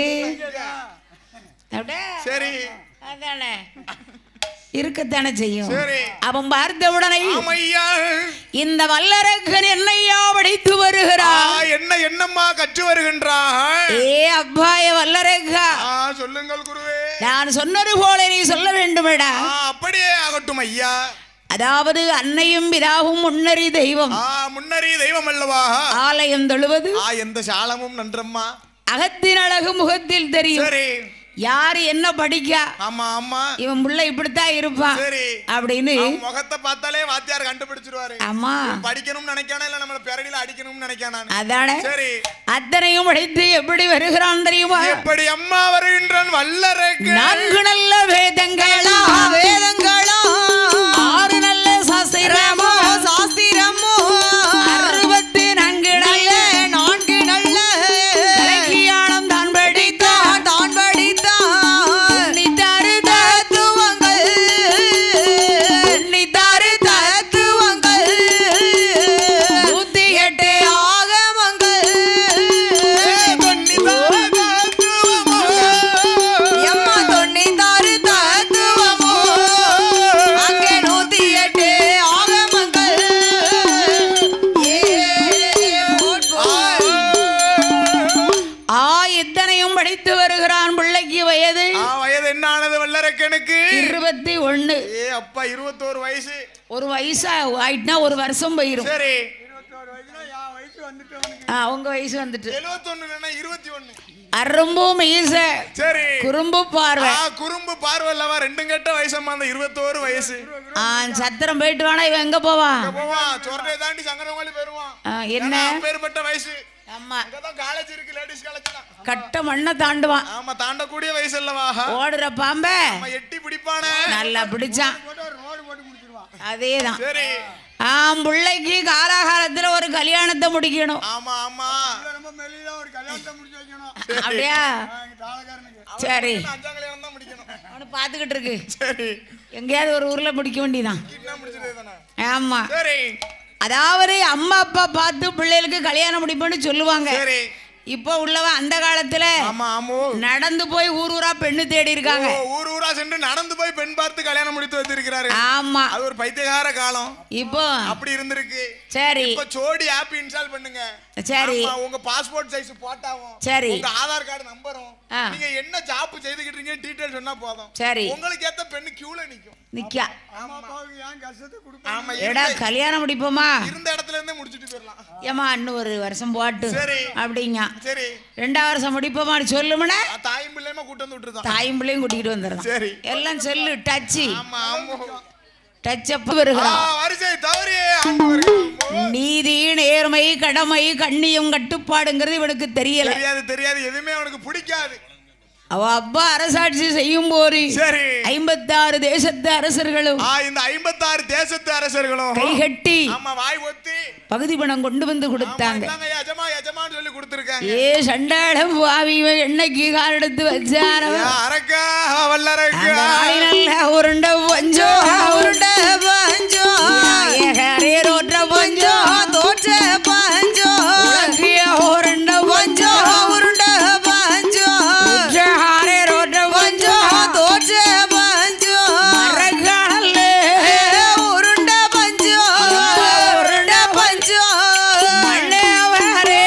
அப்படியே சரி அதானே இருக்கத்தானே செய்யும் சரி அவன் பார்த்த உடனே ஆமையா இந்த வல்லரக்கன் என்னையா படித்து ஆ, வருகிறான் என்ன என்னம்மா கற்று வருகின்றாய் ஏ அப்பாய வல்லரக்கா ஆ, சொல்லுங்கள் குருவே நான் சொன்னது போல நீ சொல்ல வேண்டுமடா ஆ, அப்படியே ஆகட்டும் ஐயா அதாவது அன்னையும் பிதாவும் முன்னறி தெய்வம் ஆ முன்னறி தெய்வம் அல்லவா ஆலயம் தொழுவது ஆ எந்த சாலமும் நன்றம்மா அகத்தின் அழகு முகத்தில் தெரியும் சரி யாரு என்ன படிக்கா ஆமா ஆமா இவன் புள்ள இப்படித்தான் இருப்பான் சரி அப்படின்னு அவன் முகத்தை பார்த்தாலே வாத்தியார் கண்டுபிடிச்சிருவாரு ஆமா படிக்கணும்னு நினைக்கானா இல்ல நம்மள பெரடியில அடிக்கணும்னு நினைக்கானா அதானே சரி அத்தனையும் படித்து எப்படி வருகிறான் தெரியுமா எப்படி அம்மா வருகின்றான் வல்லரக்கு நான்கு நல்ல வேதங்களா வேதங்களோ ஆறு நல்ல சாஸ்திரமோ சாஸ்திரமோ அறுபத்தி நான்கு நல்ல நான்கு நல்ல கலக்கியானம் தான் படித்தான் தான் படித்தான் உன்னித்தாரு தத்துவங்கள் உன்னித்தாரு தத்துவங்கள் நூத்தி எட்டு ஆகமங்கள் எம்மா தொண்ணூத்தாறு தத்துவமோ அங்கே நூத்தி எட்டு ஆகமங்கள் ஏ போட் போட். ஆ இத்தனையும் படித்து வருகிறான் பிள்ளைக்கு வயது ஆ, வயது என்ன ஆனது வல்லரக்கனுக்கு இருபத்தி ஒண்ணு ஏ அப்பா இருபத்தோரு வயசு ஒரு வயசா ஆயிட்டுனா ஒரு வருஷம் போயிரும் சரி இருபத்தோரு வயசுல என் வயசு வந்துட்டு அவனுக்கு ஆ, உங்க வயசு வந்துட்டு எழுபத்தொன்னு இருபத்தி ஒண்ணு அரும்பு மீச சரி குறும்பு பார்வை ஆ குறும்பு பார்வை அல்லவா ரெண்டும் கெட்ட வயசம்மா அந்த இருபத்தோரு வயசு ஆ, சத்திரம் போயிட்டு வானா இவன் எங்க போவான் இங்க போவான் சொர்ணையை தாண்டி சங்கரவாளி போயிருவான் ஆ, என்ன ஏன்னா அப்பேற்பட்ட வயசு ஆ, ஆமா அங்கதான் காலேஜ் இருக்கு லேடிஸ் காலேஜ் தான் கட்ட மண்ணை தாண்டுவான் ஆமா தாண்டக்கூடிய வயசு அல்லவா ஓடுற பாம்ப ஆமா எட்டி பிடிப்பானே நல்லா பிடிச்சான் போட்டு ஒரு ரோடு போட்டு முடிச்சிருவான் அதேதான் சரி ஆம் பிள்ளைக்கு காலாகாலத்துல ஒரு கல்யாணத்தை முடிக்கணும் ஆமா ஆமா இல்ல, ரொம்ப மெல்லிதா ஒரு கல்யாணத்தை முடிச்சு வைக்கணும் அப்படியா ஆ, எங்க தாளக்காரனுக்கு சரி அஞ்சாம் கல்யாணம் தான் முடிக்கணும் அவனு பாத்துக்கிட்டு இருக்கு சரி எங்கேயாவது ஒரு ஊர்ல முடிக்க வேண்டியதான் கிட்னா முடிச்சது தானே ஆமா சரி அதாவது அம்மா அப்பா பார்த்து பிள்ளைகளுக்கு கல்யாணம் முடிப்போன்னு சொல்லுவாங்க சரி இப்போ உள்ளவ அந்த காலத்துல ஆமா ஆமோ நடந்து போய் ஊர் ஊரா பெண்ணு தேடி இருக்காங்க ஓ, ஊர் ஊரா சென்று நடந்து போய் பெண் பார்த்து கல்யாணம் முடித்து வச்சிருக்கிறாரு ஆமா அது ஒரு பைத்தியகார காலம் இப்போ அப்படி இருந்திருக்கு சரி இப்ப சோடி ஆப் இன்ஸ்டால் பண்ணுங்க சரி ஆமா, உங்க பாஸ்போர்ட் சைஸ் போட்டாவும் சரி. உங்க ஆதார் கார்டு நம்பரும் ஆ. நீங்க என்ன ஜாப் செய்துகிட்டு இருக்கீங்க டீடைல் சொன்னா போதும் சரி உங்களுக்கு ஏத்த பெண்ணு கியூல நிக்கும் நிக்கா அம்மா அப்பாவுக்கு ஏன் கஷ்டத்தை கொடுப்பாங்க ஆமா எடா இருந்த- கல்யாணம் முடிப்போமா இருந்த இடத்துல இருந்தே முடிச்சிட்டு போயிடலாம் ஏமா இன்னும் ஒரு வருஷம் போட்டு சரி. அப்படிங்க சரி ரெண்டாவது வருஷம் முடிப்போமான்னு சொல்லுமுனே ஆ, தாயும் பிள்ளையுமா கூட்டு வந்து விட்டுருதான் தாயும் பிள்ளையும் கூட்டிகிட்டு வந்துடுறான் சரி எல்லாம் செல்லு டச்சு ஆமா ஆமா டச் அப்ப ஆ, வருகிறான் வரிசை தவறி ஆண்டு வருகிறோம். நீதி நேர்மை கடமை கண்ணியம் கட்டுப்பாடுங்கிறது இவனுக்கு தெரியல தெரியாது தெரியாது எதுவுமே அவனுக்கு பிடிக்காது அவ அப்பா அரசாட்சி செய்யும் போது சரி ஐம்பத்தாறு தேசத்து அரசர்களும் ஆ இந்த ஐம்பத்தாறு தேசத்து அரசர்களும் கைகட்டி ஆமா வாய் ஒத்தி பகுதி பணம் கொண்டு வந்து ஆமா, கொடுத்தாங்க இந்தாங்க, யஜமா யஜமான்னு சொல்லி கொடுத்துருக்காங்க ஏ சண்டாளம் பாவி இவன் என்னைக்கு கால் எடுத்து வச்சானவன் அரக்கா வல்லரக்கா அந்த நாளை நல்ல உருண்டை பஞ்சோ உருண்ட பஞ்சோ ஏகரே ரோற்ற பஞ்சோ தோற்ற பஞ்சோ உலகிய உருண்டை பஞ்சோ உருண்ட பஞ்சோ உற்றஹாரே ரோற்ற பஞ்சோ தோற்ற பஞ்சோ மரக்காணல்லே உருண்ட பஞ்சோ உருண்ட பஞ்சோ மண்ணே அவரே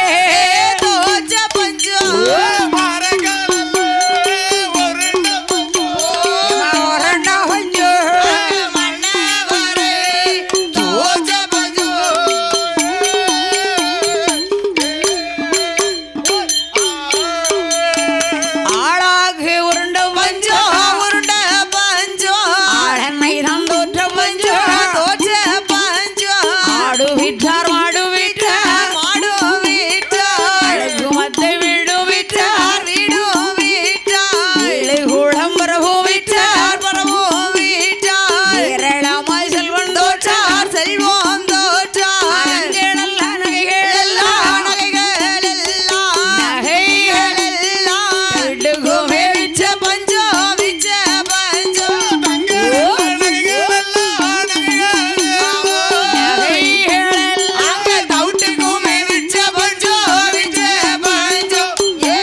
தோற்ற பஞ்சோ உருண்டை பஞ்சோ மன்னவரே தோற்ற பஞ்சோ ஆளாகு உருண்டை பஞ்சோ பஞ்சோ உருண்ட பஞ்சோ ஆளெண்ணை தான் தோற்ற பஞ்சோ தோற்ற பஞ்சோ ஆடு விற்றார் மாடு விற்றார் மாடு வீட்டார் அழகு மத்தை வீடு விற்றார் வீடு வீட்டார் ஏழை கூடம் பிரபு விற்றார் பரவோ வீட்டார் ஏராளமாய் செல்வன் தோற்றார் செல்வம் தோற்றார் அரங்கேளல்ல நகைகள் எல்லா எல்லாம் நகைகள் எல்லாம் நகைகள் எல்லாம் இடுகுமே விச்ச பஞ்சோ விச்ச பஞ்சோ நகைகள் எல்லாம் அங்க தவுட்டுக்குமே விச்ச பஞ்சோ விச்ச பஞ்சோ ஏ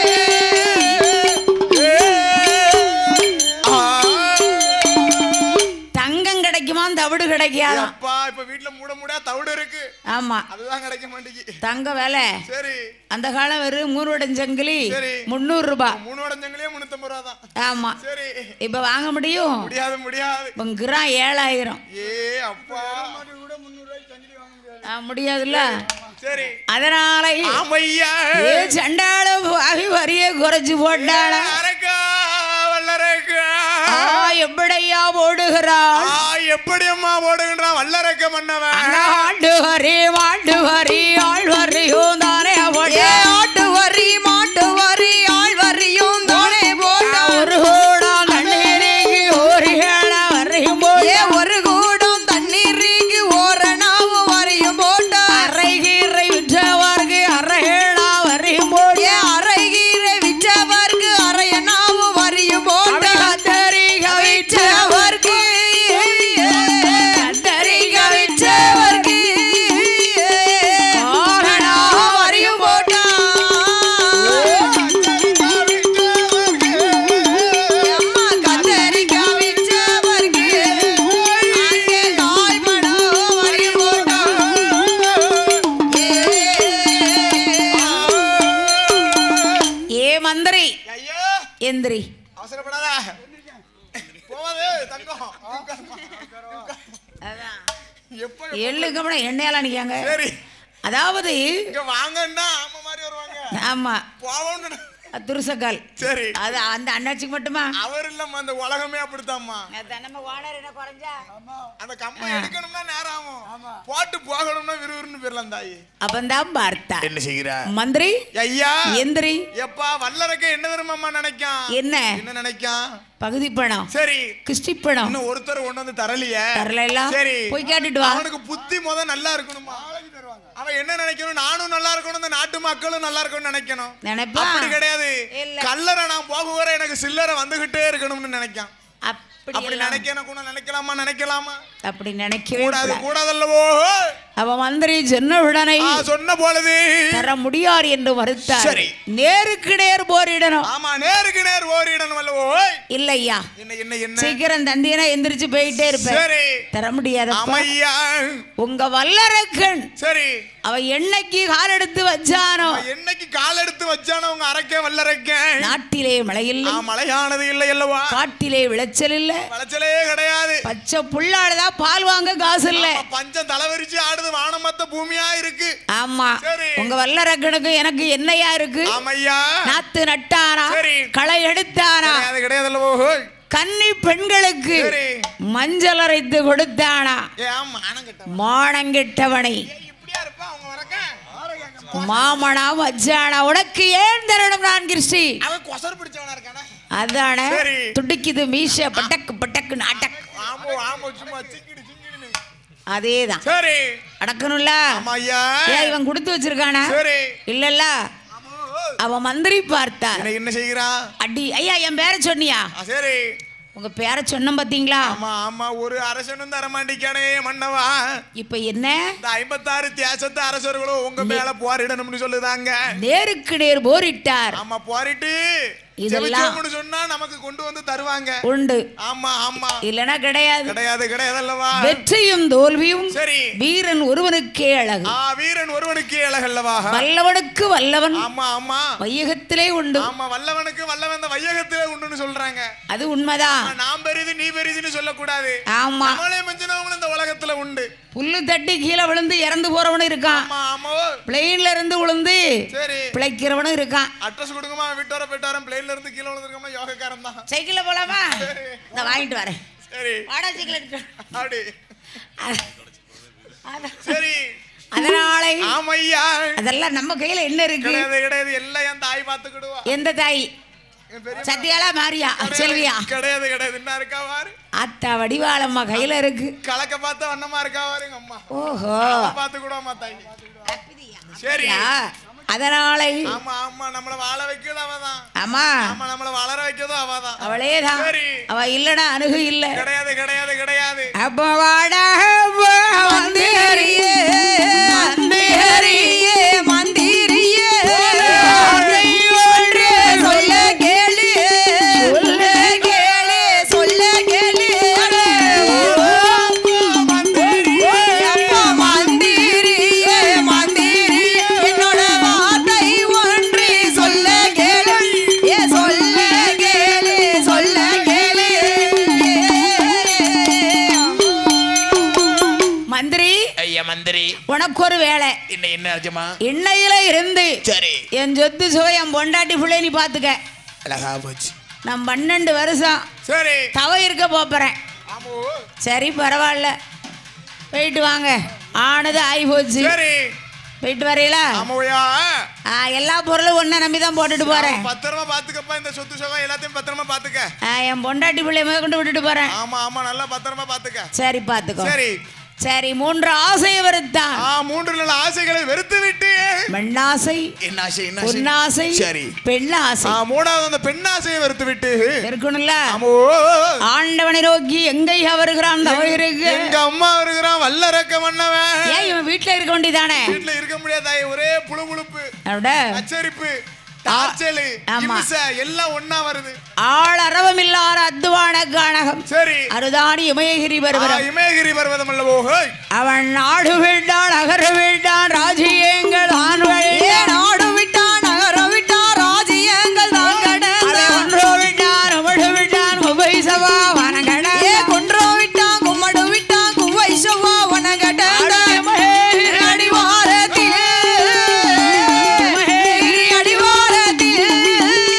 தங்கம் கிடைக்குமா தவிடு கிடைக்காதான் அப்பா இப்ப வீட்டுல மூட மூடா தவிடு இருக்கு ஆமா அதுதான் கிடைக்க மாட்டேங்கி தங்க விலை சரி அந்த காலம் வெறும் மூணுவடஞ்சங்கிலி சரி. முந்நூறு ரூபாய் மூணு உடஞ்சங்களே முன்னூத்தம்பது ரூபா தான் ஆமா சரி இப்ப வாங்க முடியும் முடியாது முடியாது இப்போ கிராம் ஏழாயிரம் ஏ அப்பா மாட்டுக்கு கூட முந்நூறுவாய்க்கு சங்கிலி வாங்க முடியாது ஆ, முடியாதுல்ல சரி அதனால ஆமையா ஏ சண்டாள பாவி வரிய குறைச்சு போட்டாள அரக்கா வல்லரக்கா ஆ எப்படியா ஓடுகிறாள் ஆ எப்படி அம்மா ஓடுகின்றான் வல்லரக்க மன்னவன் அந்த ஆண்டு வரி மாட்டு வரி ஆள் வரியும் தானே ஏ போட்டா ஆட்டு வரி மாட்டு வரி ஆள் வரியும் தானே போட்டா ஒரு கூடம் தண்ணீருக்கு ஒரு கேள வரையும் ஏ போட்டா ஒரு கூடம் தண்ணீருக்கு ஓரணாவு வரியும் போட்டா அரை கீரை விற்றவர்க்கு அரை கேளா வரையும் ஏ போட்டா அரைகீரை விற்றவர்க்கு அரையனாவு வரியும் போட்டா கத்தரிக்க விற்றவர்க்கு கத்தரிக்க விற்றவர்க்கு ஆரணாவு வரியும் போட்டா அம்மா கத்தரிக்காய் விற்றவர்க்கு அங்கே நாய் படம் வரியும் போட்டா ஏ மந்திரி ஐயோ எந்திரி அவசரப்படாத போவாது தங்கம் எப்ப எள்ளு கமனம் எண்ணெயால நிக்காங்க சரி அதாவது இங்க வாங்கன்னா ஆமா மாதிரி வருவாங்க ஆமா போவோம்னு துருசக்கால் சரி அது அந்த அண்ணாச்சிக்கு மட்டுமா அவர் இல்லம்மா அந்த உலகமே அப்படித்தாம்மா அதான் நம்ம ஓனர் என்ன குறைஞ்சா அந்த கம்பை எடுக்கணும்னா நேரம் ஆகும் போட்டு போகணும்னா விறுவிறுன்னு போயிடலாம் தாயி அப்பந்தான் பார்த்தா என்ன செய்கிறா மந்திரி ஐயா எந்திரி எப்பா வல்லரக்க என்ன தெரியுமாம்மா நினைக்கான் என்ன என்ன நினைக்கான் பகுதி பணம் சரி கிறிஸ்டி பணம் இன்னும் ஒருத்தர் கொண்டு வந்து தரலையே தரல எல்லாம் சரி போய் கேட்டுட்டு வா அவனுக்கு புத்தி முத நல்லா இருக்கணுமா அவன் என்ன நினைக்கணும் நானும் நல்லா இருக்கணும் இந்த நாட்டு மக்களும் நல்லா இருக்கணும்னு நினைக்கணும் நினைப்பா அப்படி கிடையாது இல்ல. கல்லறை நான் போக வர எனக்கு சில்லறை வந்துகிட்டே இருக்கணும்னு நினைக்கான் அப்படி அப்படி எல்லாம் நினைக்க கூட நினைக்கலாமா நினைக்கலாமா அப்படி நினைக்கவே கூடாது கூடாது. கூடாதல்லவோ அவன் மந்திரி சொன்ன உடனே ஆ, சொன்ன பொழுது தர முடியாது என்று மறுத்தார் சரி. நேருக்கு நேர் போரிடணும் ஆமா நேருக்கு நேர் ஓரிடணும் அல்லவோ இல்லையா என்ன என்ன என்ன சீக்கிரம் தந்தியனா எந்திரிச்சு போயிட்டே இருப்பேன் சரி தர முடியாத அமையா உங்க வல்லரக்கன் சரி அவ என்னைக்கு கால் எடுத்து வச்சானோ அவன் என்னைக்கு கால் எடுத்து வச்சானோ உங்க அரைக்க வல்லரைக்க நாட்டிலே மழையில்லை மழையானது இல்லை அல்லவா காட்டிலே விளைச்சல் இல்ல விளைச்சலே கிடையாது பச்சை புள்ளாடுதான் பால் வாங்க காசு இல்ல ஆமா, பஞ்சம் தலைவரிச்சு ஆடுது வானமத்த பூமியா இருக்கு ஆமா சரி. உங்க வல்லரக்கனுக்கு எனக்கு என்னையா இருக்கு ஆமையா நாத்து நட்டானா சரி. களை எடுத்தானா கிடையாது கிடையாது அல்லவோ கன்னி பெண்களுக்கு சரி. மஞ்சள் அரைத்து கொடுத்தானா ஏன் மானம் கெட்ட மானங்கெட்டவனை இப்படியா இருப்பா அவங்க வரக்க மாமனா மச்சானா உனக்கு ஏன் தரணும் நான் கிருஷ்டி அவன் கொசர் பிடிச்சவனா இருக்கானே அதானே சரி. துடிக்குது மீச பட்டக்கு பட்டக்கு நாட்டக் ஆமோ ஆமோ சும்மா சிக்கிடு சிங்கிடு அதேதான் சரி அடக்கணும்ல ஆமாய்யா ஏன் இவன் கொடுத்து வச்சிருக்கானா சரி இல்லல்ல அவன் மந்திரி பார்த்தார் என்ன என்ன செய்கிறான் அடி ஐயா என் பேரை சொன்னியா ஆ, சரி உங்க பேரை சொன்னோம் பாத்தீங்களா ஆமா ஆமா ஒரு அரசனும் தரமாட்டிக்கானே மன்னவா இப்ப என்ன இந்த ஐம்பத்தாறு தேசத்து அரசர்களும் உங்க மேல போரிடணும்னு சொல்லுதாங்க நேருக்கு நேர் போரிட்டார் ஆமா போரிட்டு இதெல்லாம் செவிச்சோம்னு சொன்னா நமக்கு கொண்டு வந்து தருவாங்க உண்டு ஆமா ஆமா இல்லனா கிடையாது கிடையாது கிடையாது அல்லவா வெற்றியும் தோல்வியும் சரி வீரன் ஒருவனுக்கே அழகு ஆ வீரன் ஒருவனுக்கு அழகல்லவா வல்லவனுக்கு வல்லவன் ஆமா ஆமா வையகத்திலே உண்டு ஆமா வல்லவனுக்கு வல்லவன் இந்த வையகத்திலே உண்டுன்னு சொல்றாங்க அது உண்மைதான் ஆனா, நான் பெரிது நீ பெரிதுன்னு சொல்லக்கூடாது ஆமா நம்மளே மிஞ்சினவங்களும் இந்த உலகத்துல உண்டு புல்லு தட்டி கீழே விழுந்து இறந்து போறவனும் இருக்கான் ஆமா ஆமா பிளெயின்ல இருந்து விழுந்து சரி பிழைக்கிறவனும் இருக்கான் அட்ரஸ் கொடுக்குமா விட்டோர போயிட்டாரன் பிளேன்ல இருந்து கீழே விழுந்திருக்கோமா யோகக்காரன் தான் சைக்கிள்ல போலாமா இந்த வாங்கிட்டு வரேன் சரி வாடா சைக்கிள் எடுத்து அப்படி அத- அத- சரி அதனாலே ஆமையா அதெல்லாம் நம்ம கையில என்ன இருக்கு கிடையாது கிடையாது எல்லாம் என் தாய் பாத்துக்கிடுவா எந்த தாய் என் பெரிய சத்தியாலா மாரியா செல்வியா கிடையாது கிடையாது என்ன இருக்கா பாரு ஆத்தா வடிவாளம்மா கையில இருக்கு கலக்க பார்த்த வண்ணமா இருக்கா பாரு எங்க அம்மா ஓஹோ பாத்துக்கிடுவாமா தாய் சரி யா, அதனாலே ஆமா ஆமா நம்மள வாழ வைக்கிறது அவதான் ஆமா ஆமா நம்மள வளர வைக்கிறதும் அவதான் அவளேதான் சரி. அவ இல்லனா அணுகு இல்ல கிடையாது கிடையாது கிடையாது அப்ப வாடா மந்திரியே மந்திரியே மந்திரியே ஒன்று சொல்ல கேளு சொல்ல கேளு சொல்ல கேளு அப்பா மந்திரியே மந்திரியே என்னோட வார்த்தை ஒன்று சொல்ல கேளு ஏ சொல்ல கேளு சொல்ல கேளு மந்திரி ஐயா மந்திரி உனக்கு ஒரு வேலை என்ன என்ன அர்ஜமா இன்னையில இருந்து சரி என் சொத்து சுக என் பொண்டாட்டி பிள்ளை நீ பாத்துக்க அழகா போச்சு நான் பன்னெண்டு வருஷம் சரி தவ இருக்க போறேன் ஆமோ சரி பரவாயில்ல போயிட்டு வாங்க ஆனது ஆகி போச்சு சரி போயிட்டு வரீங்களா ஆமாயா ஆ, எல்லா பொருளும் ஒன்றை நம்பி தான் போட்டுட்டு போறேன் பத்திரமா பாத்துக்கப்பா இந்த சொத்து சுகம் எல்லாத்தையும் பத்திரமா பாத்துக்க ஆ, என் பொண்டாட்டி பிள்ளைய முதல் கொண்டு விட்டுட்டு போறேன் ஆமா ஆமா நல்லா பத்திரமா பாத்துக்க சரி பாத்துக்கோ சரி சரி மூன்று ஆசையை வருத்தான் ஆ மூன்று நல்ல ஆசைகளை வெறுத்து விட்டு மண்ணாசை என்ன ஆசை என்ன பொன்னாசை சரி பெண்ணாசை ஆ மூணாவது அந்த பெண் ஆசையை வெறுத்து விட்டு இருக்கணும்ல ஆமோ ஆண்டவனை நோக்கி எங்கையா வருகிறான் தவ இருக்கு எங்க அம்மா இருக்கிறான் வல்லரக்க மன்னவன் ஏன் இவன் வீட்டுல இருக்க வேண்டியதானே வீட்டுல இருக்க முடியாதா ஒரே புழு புழுப்பு அவட அச்சரிப்பு டார்ச்சலு ஆமா. இம்சை எல்லாம் ஒண்ணா வருது ஆள் அரவமில்லாத அத்துவான கானகம் சரி அருதாணி இமயகிரி ஆ, பருவரம் இமயகிரி பர்வதம் அல்லவோ ஹோய். அவன் நாடு விட்டான் அகர விட்டான் ராஜ்யங்கள் தான் நாடு விட்டான் அகர விட்டான் ராஜ்யங்கள் தான் ஒன்றோ விட்டான் உமடு விட்டான் உபை சபா வனகட கொன்றோ விட்டான் கும்மடு விட்டான் குவை சபா வனகட அடிவாரத்தில் அடிவாரத்தில்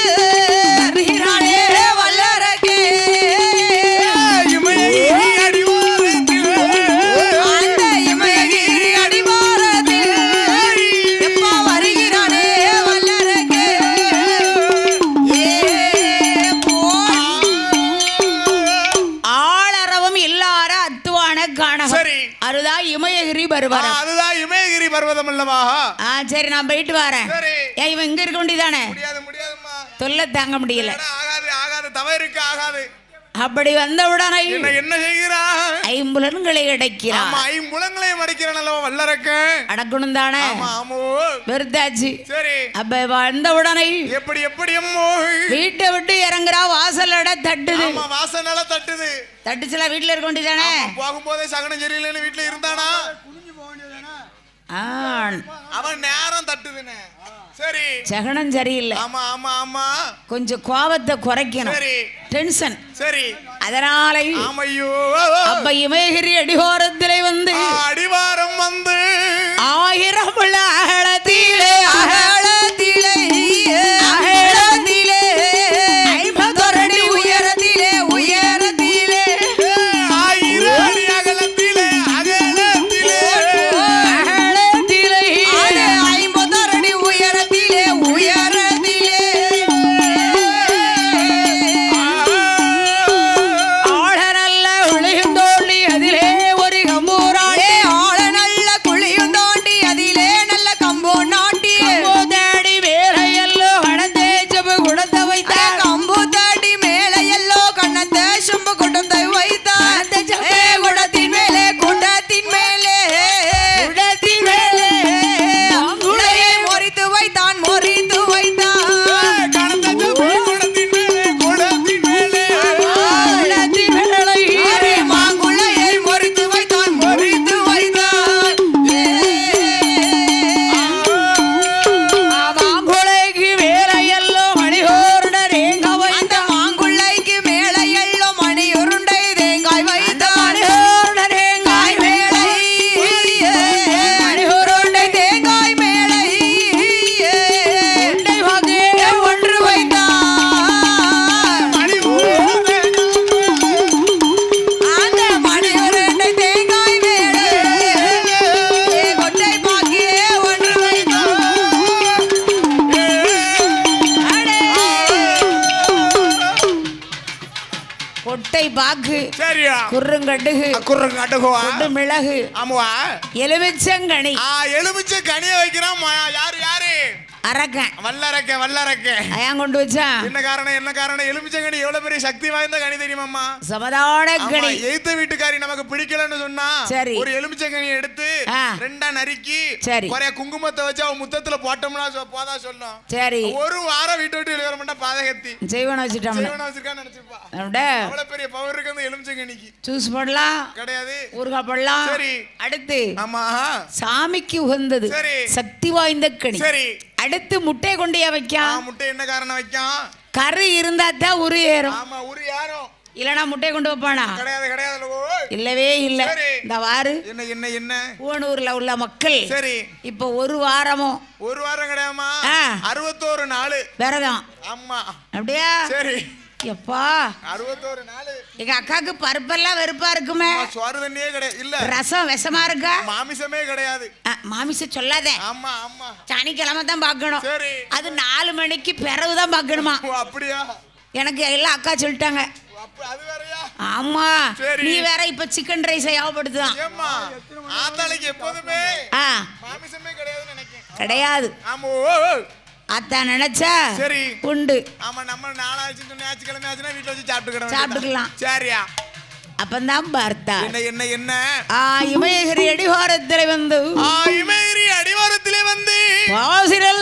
பர்வதம் அல்லவா ஆ சரி நான் போயிட்டு வரேன் சரி ஏன் இவன் இங்க இருக்க வேண்டியதானே முடியாது முடியாதும்மா தொல்லை தாங்க முடியல எடா, ஆகாது ஆகாது தவறுக்கு ஆகாது அப்படி வந்தவுடனே என்ன என்ன செய்கிறா ஐம்புலன்களை அடைக்கிறான் ஆமா ஐம்புலங்களையும் அடிக்கிறான் அல்லவா வல்லரக்க அடக்கணும் தானே ஆமா ஆமோ வெறுத்தாச்சு சரி அப்ப வந்தவுடனே எப்படி எப்படி அம்மோ வீட்டை விட்டு இறங்குறா வாசலட தட்டுது ஆமா வாசனால தட்டுது தட்டுச்சுல வீட்டுல இருக்க வேண்டியதானே போகும்போதே சகனம் சரியில்லைன்னு வீட்டுல இருந்தானா குனிஞ்சு போக வேண்டியதானே ஆ, அவன் நேரம் தட்டுதுன்னு சரி சகனம் சரியில்லை ஆமா ஆமா ஆமா கொஞ்சம் கோபத்தை குறைக்கணும் சரி டென்ஷன் சரி அதனால ஆமையோ அப்ப இமயகிரி அடிவாரத்திலே வந்து அடிவாரம் வந்து ஆயிரம் உள்ள அகலத்திலே அகலத்திலே அகலத்திலே ஐம்பதொரடி உயரத்திலே உயரத்திலே ஆயிரம் அடி அகலத்திலே அகலத்திலே அகலத்திலே ஐம்பதொரடி உயரத்திலே உயரத்திலே ஆழ நல்ல உளியும் தோண்டி அதிலே ஒரு கம்பூராட்டி ஆழ நல்ல குழியும் தோண்டி அதிலே நல்ல கம்பு நாட்டி கம்பு தாடி மேல எல்லோ கணத்தே செம்பு குடத்தை வைத்தார் கம்பு தாடி மேல எல்லோ கண்ணத்தை செம்பு குடத்தை வைத்தார் ஏ குடத்தின் மேலே குடத்தின் மேலே குடத்தின் மேலே குடையை முறித்து வைத்தான் முறித்து வைத்தான் கணத்த குடத்தின் மேலே குடத்தின் மேலே குடத்தின் மேலே மாங்குள்ளையை முறித்து வைத்தான் முறித்து வைத்தான் மாங்குள்ளைக்கு மேல எல்லோ மணியோருட ரேங்க வைத்த மாங்குள்ளைக்கு மேல எல்லோ மணியுருண்டை தேங்காய் வைத்த மணியோருட தேங்காய் மேலை மணியோருண்டை தேங்காய் மேலை உண்டை வகை ஒன்று வைத்தான் மணி ஊரே அந்த மணியுருண்டை தேங்காய் மேலே கொட்டை பாக்கியே ஒன்று வைத்தான் அடே. கொட்டை பாக்கு சரியா குறுங்கடுகு குர்ரங்க அடகுவா கொண்டு மிளகு ஆமாவா எலுமிச்சங்கனி ஆ எலுமிச்சை கனிய வைக்கிறான் ம- யாரு யாரு அரக்கன் வல்லரக்க வல்லரக்க அயான் கொண்டு வச்சா என்ன காரணம் என்ன காரணம் எலுமிச்சை கனி எவ்வளவு பெரிய சக்தி வாய்ந்த கனி தெரியுமாம்மா சமதான ஆமா, கனி எய்த்த வீட்டுக்காரி நமக்கு பிடிக்கலன்னு சொன்னா சரி. ஒரு எலுமிச்சை கனி எடுத்து ஆ. ரெண்டா நறுக்கி சரி. குறைய குங்குமத்தை வச்சு அவன் முத்தத்துல போட்டோம்னா சொ- போதா சொல்லும் சரி ஒரு வாரம் வீட்டை விட்டு வெளியே வர மாட்டா பாதகத்தி செய்வன வச்சுட்டோம்ல செய்வனா வச்சிருக்கான்னு நினைச்சிருப்பா அப்படியே அவ்வளவு பெரிய பவர் இருக்கு அந்த எலுமிச்சை கனிக்கு ஜூஸ் போடலாம் கிடையாது ஊறுகாய் போடலாம் சரி. அடுத்து ஆமா சாமிக்கு உகந்தது சரி. சக்தி வாய்ந்த கனி சரி அடுத்து முட்டை கொண்டு ஆ, வைக்கான் முட்டை என்ன காரணம் வைக்கான் கரு இருந்தா தான் உரு ஏறும் ஆமா ஒரு யாரும் இல்லனா முட்டை கொண்டு வைப்பானா கிடையாது கிடையாது ஓ. இல்லவே இல்ல சரி. இந்த வாரு என்ன என்ன என்ன பூவனூர்ல உள்ள மக்கள் சரி இப்ப ஒரு வாரமும் ஒரு வாரம் கிடையாதுமா ஆ. அறுபத்தோரு நாள் விரதம் ஆமா அப்படியா சரி எப்பா அறுபத்தோரு நாள் எங்க அக்காக்கு பருப்பெல்லாம் வெறுப்பா இருக்குமே சோறு தண்ணியே கிடையாது இல்ல ரசம் விஷமா இருக்கா மாமிசமே கிடையாது ஆ, மாமிச சொல்லாத ஆமா ஆமா சனிக்கிழமை தான் பார்க்கணும் சரி அது நாலு மணிக்கு பிறகு தான் பார்க்கணுமா ஓ, அப்படியா எனக்கு எல்லாம் அக்கா சொல்லிட்டாங்க ஓ, அப்ப அது வேறயா ஆமா சரி. நீ வேற இப்ப சிக்கன் ரைஸ் ஞாபகப்படுத்துதான் ஏம்மா ஆத்தாளைக்கு எப்போதுமே ஆ மாமிசமே கிடையாதுன்னு நினைக்கிறேன் கிடையாது ஆமா ஓ, ஓ. அத்தான் நினைச்சா சரி உண்டு ஆமா நம்ம நாளாச்சு ஞாயிற்றுக்கிழமை ஆச்சுன்னா வீட்டுல வச்சு சாப்பிட்டுக்கிறோம் சாப்பிட்டுக்கலாம். சரியா அப்பந்தான் பார்த்தா என்ன என்ன என்ன ஆ இமயகிரி அடிவாரத்தில் வந்து ஆ, இமயகிரி அடிவாரத்திலே வந்து பாசிரல்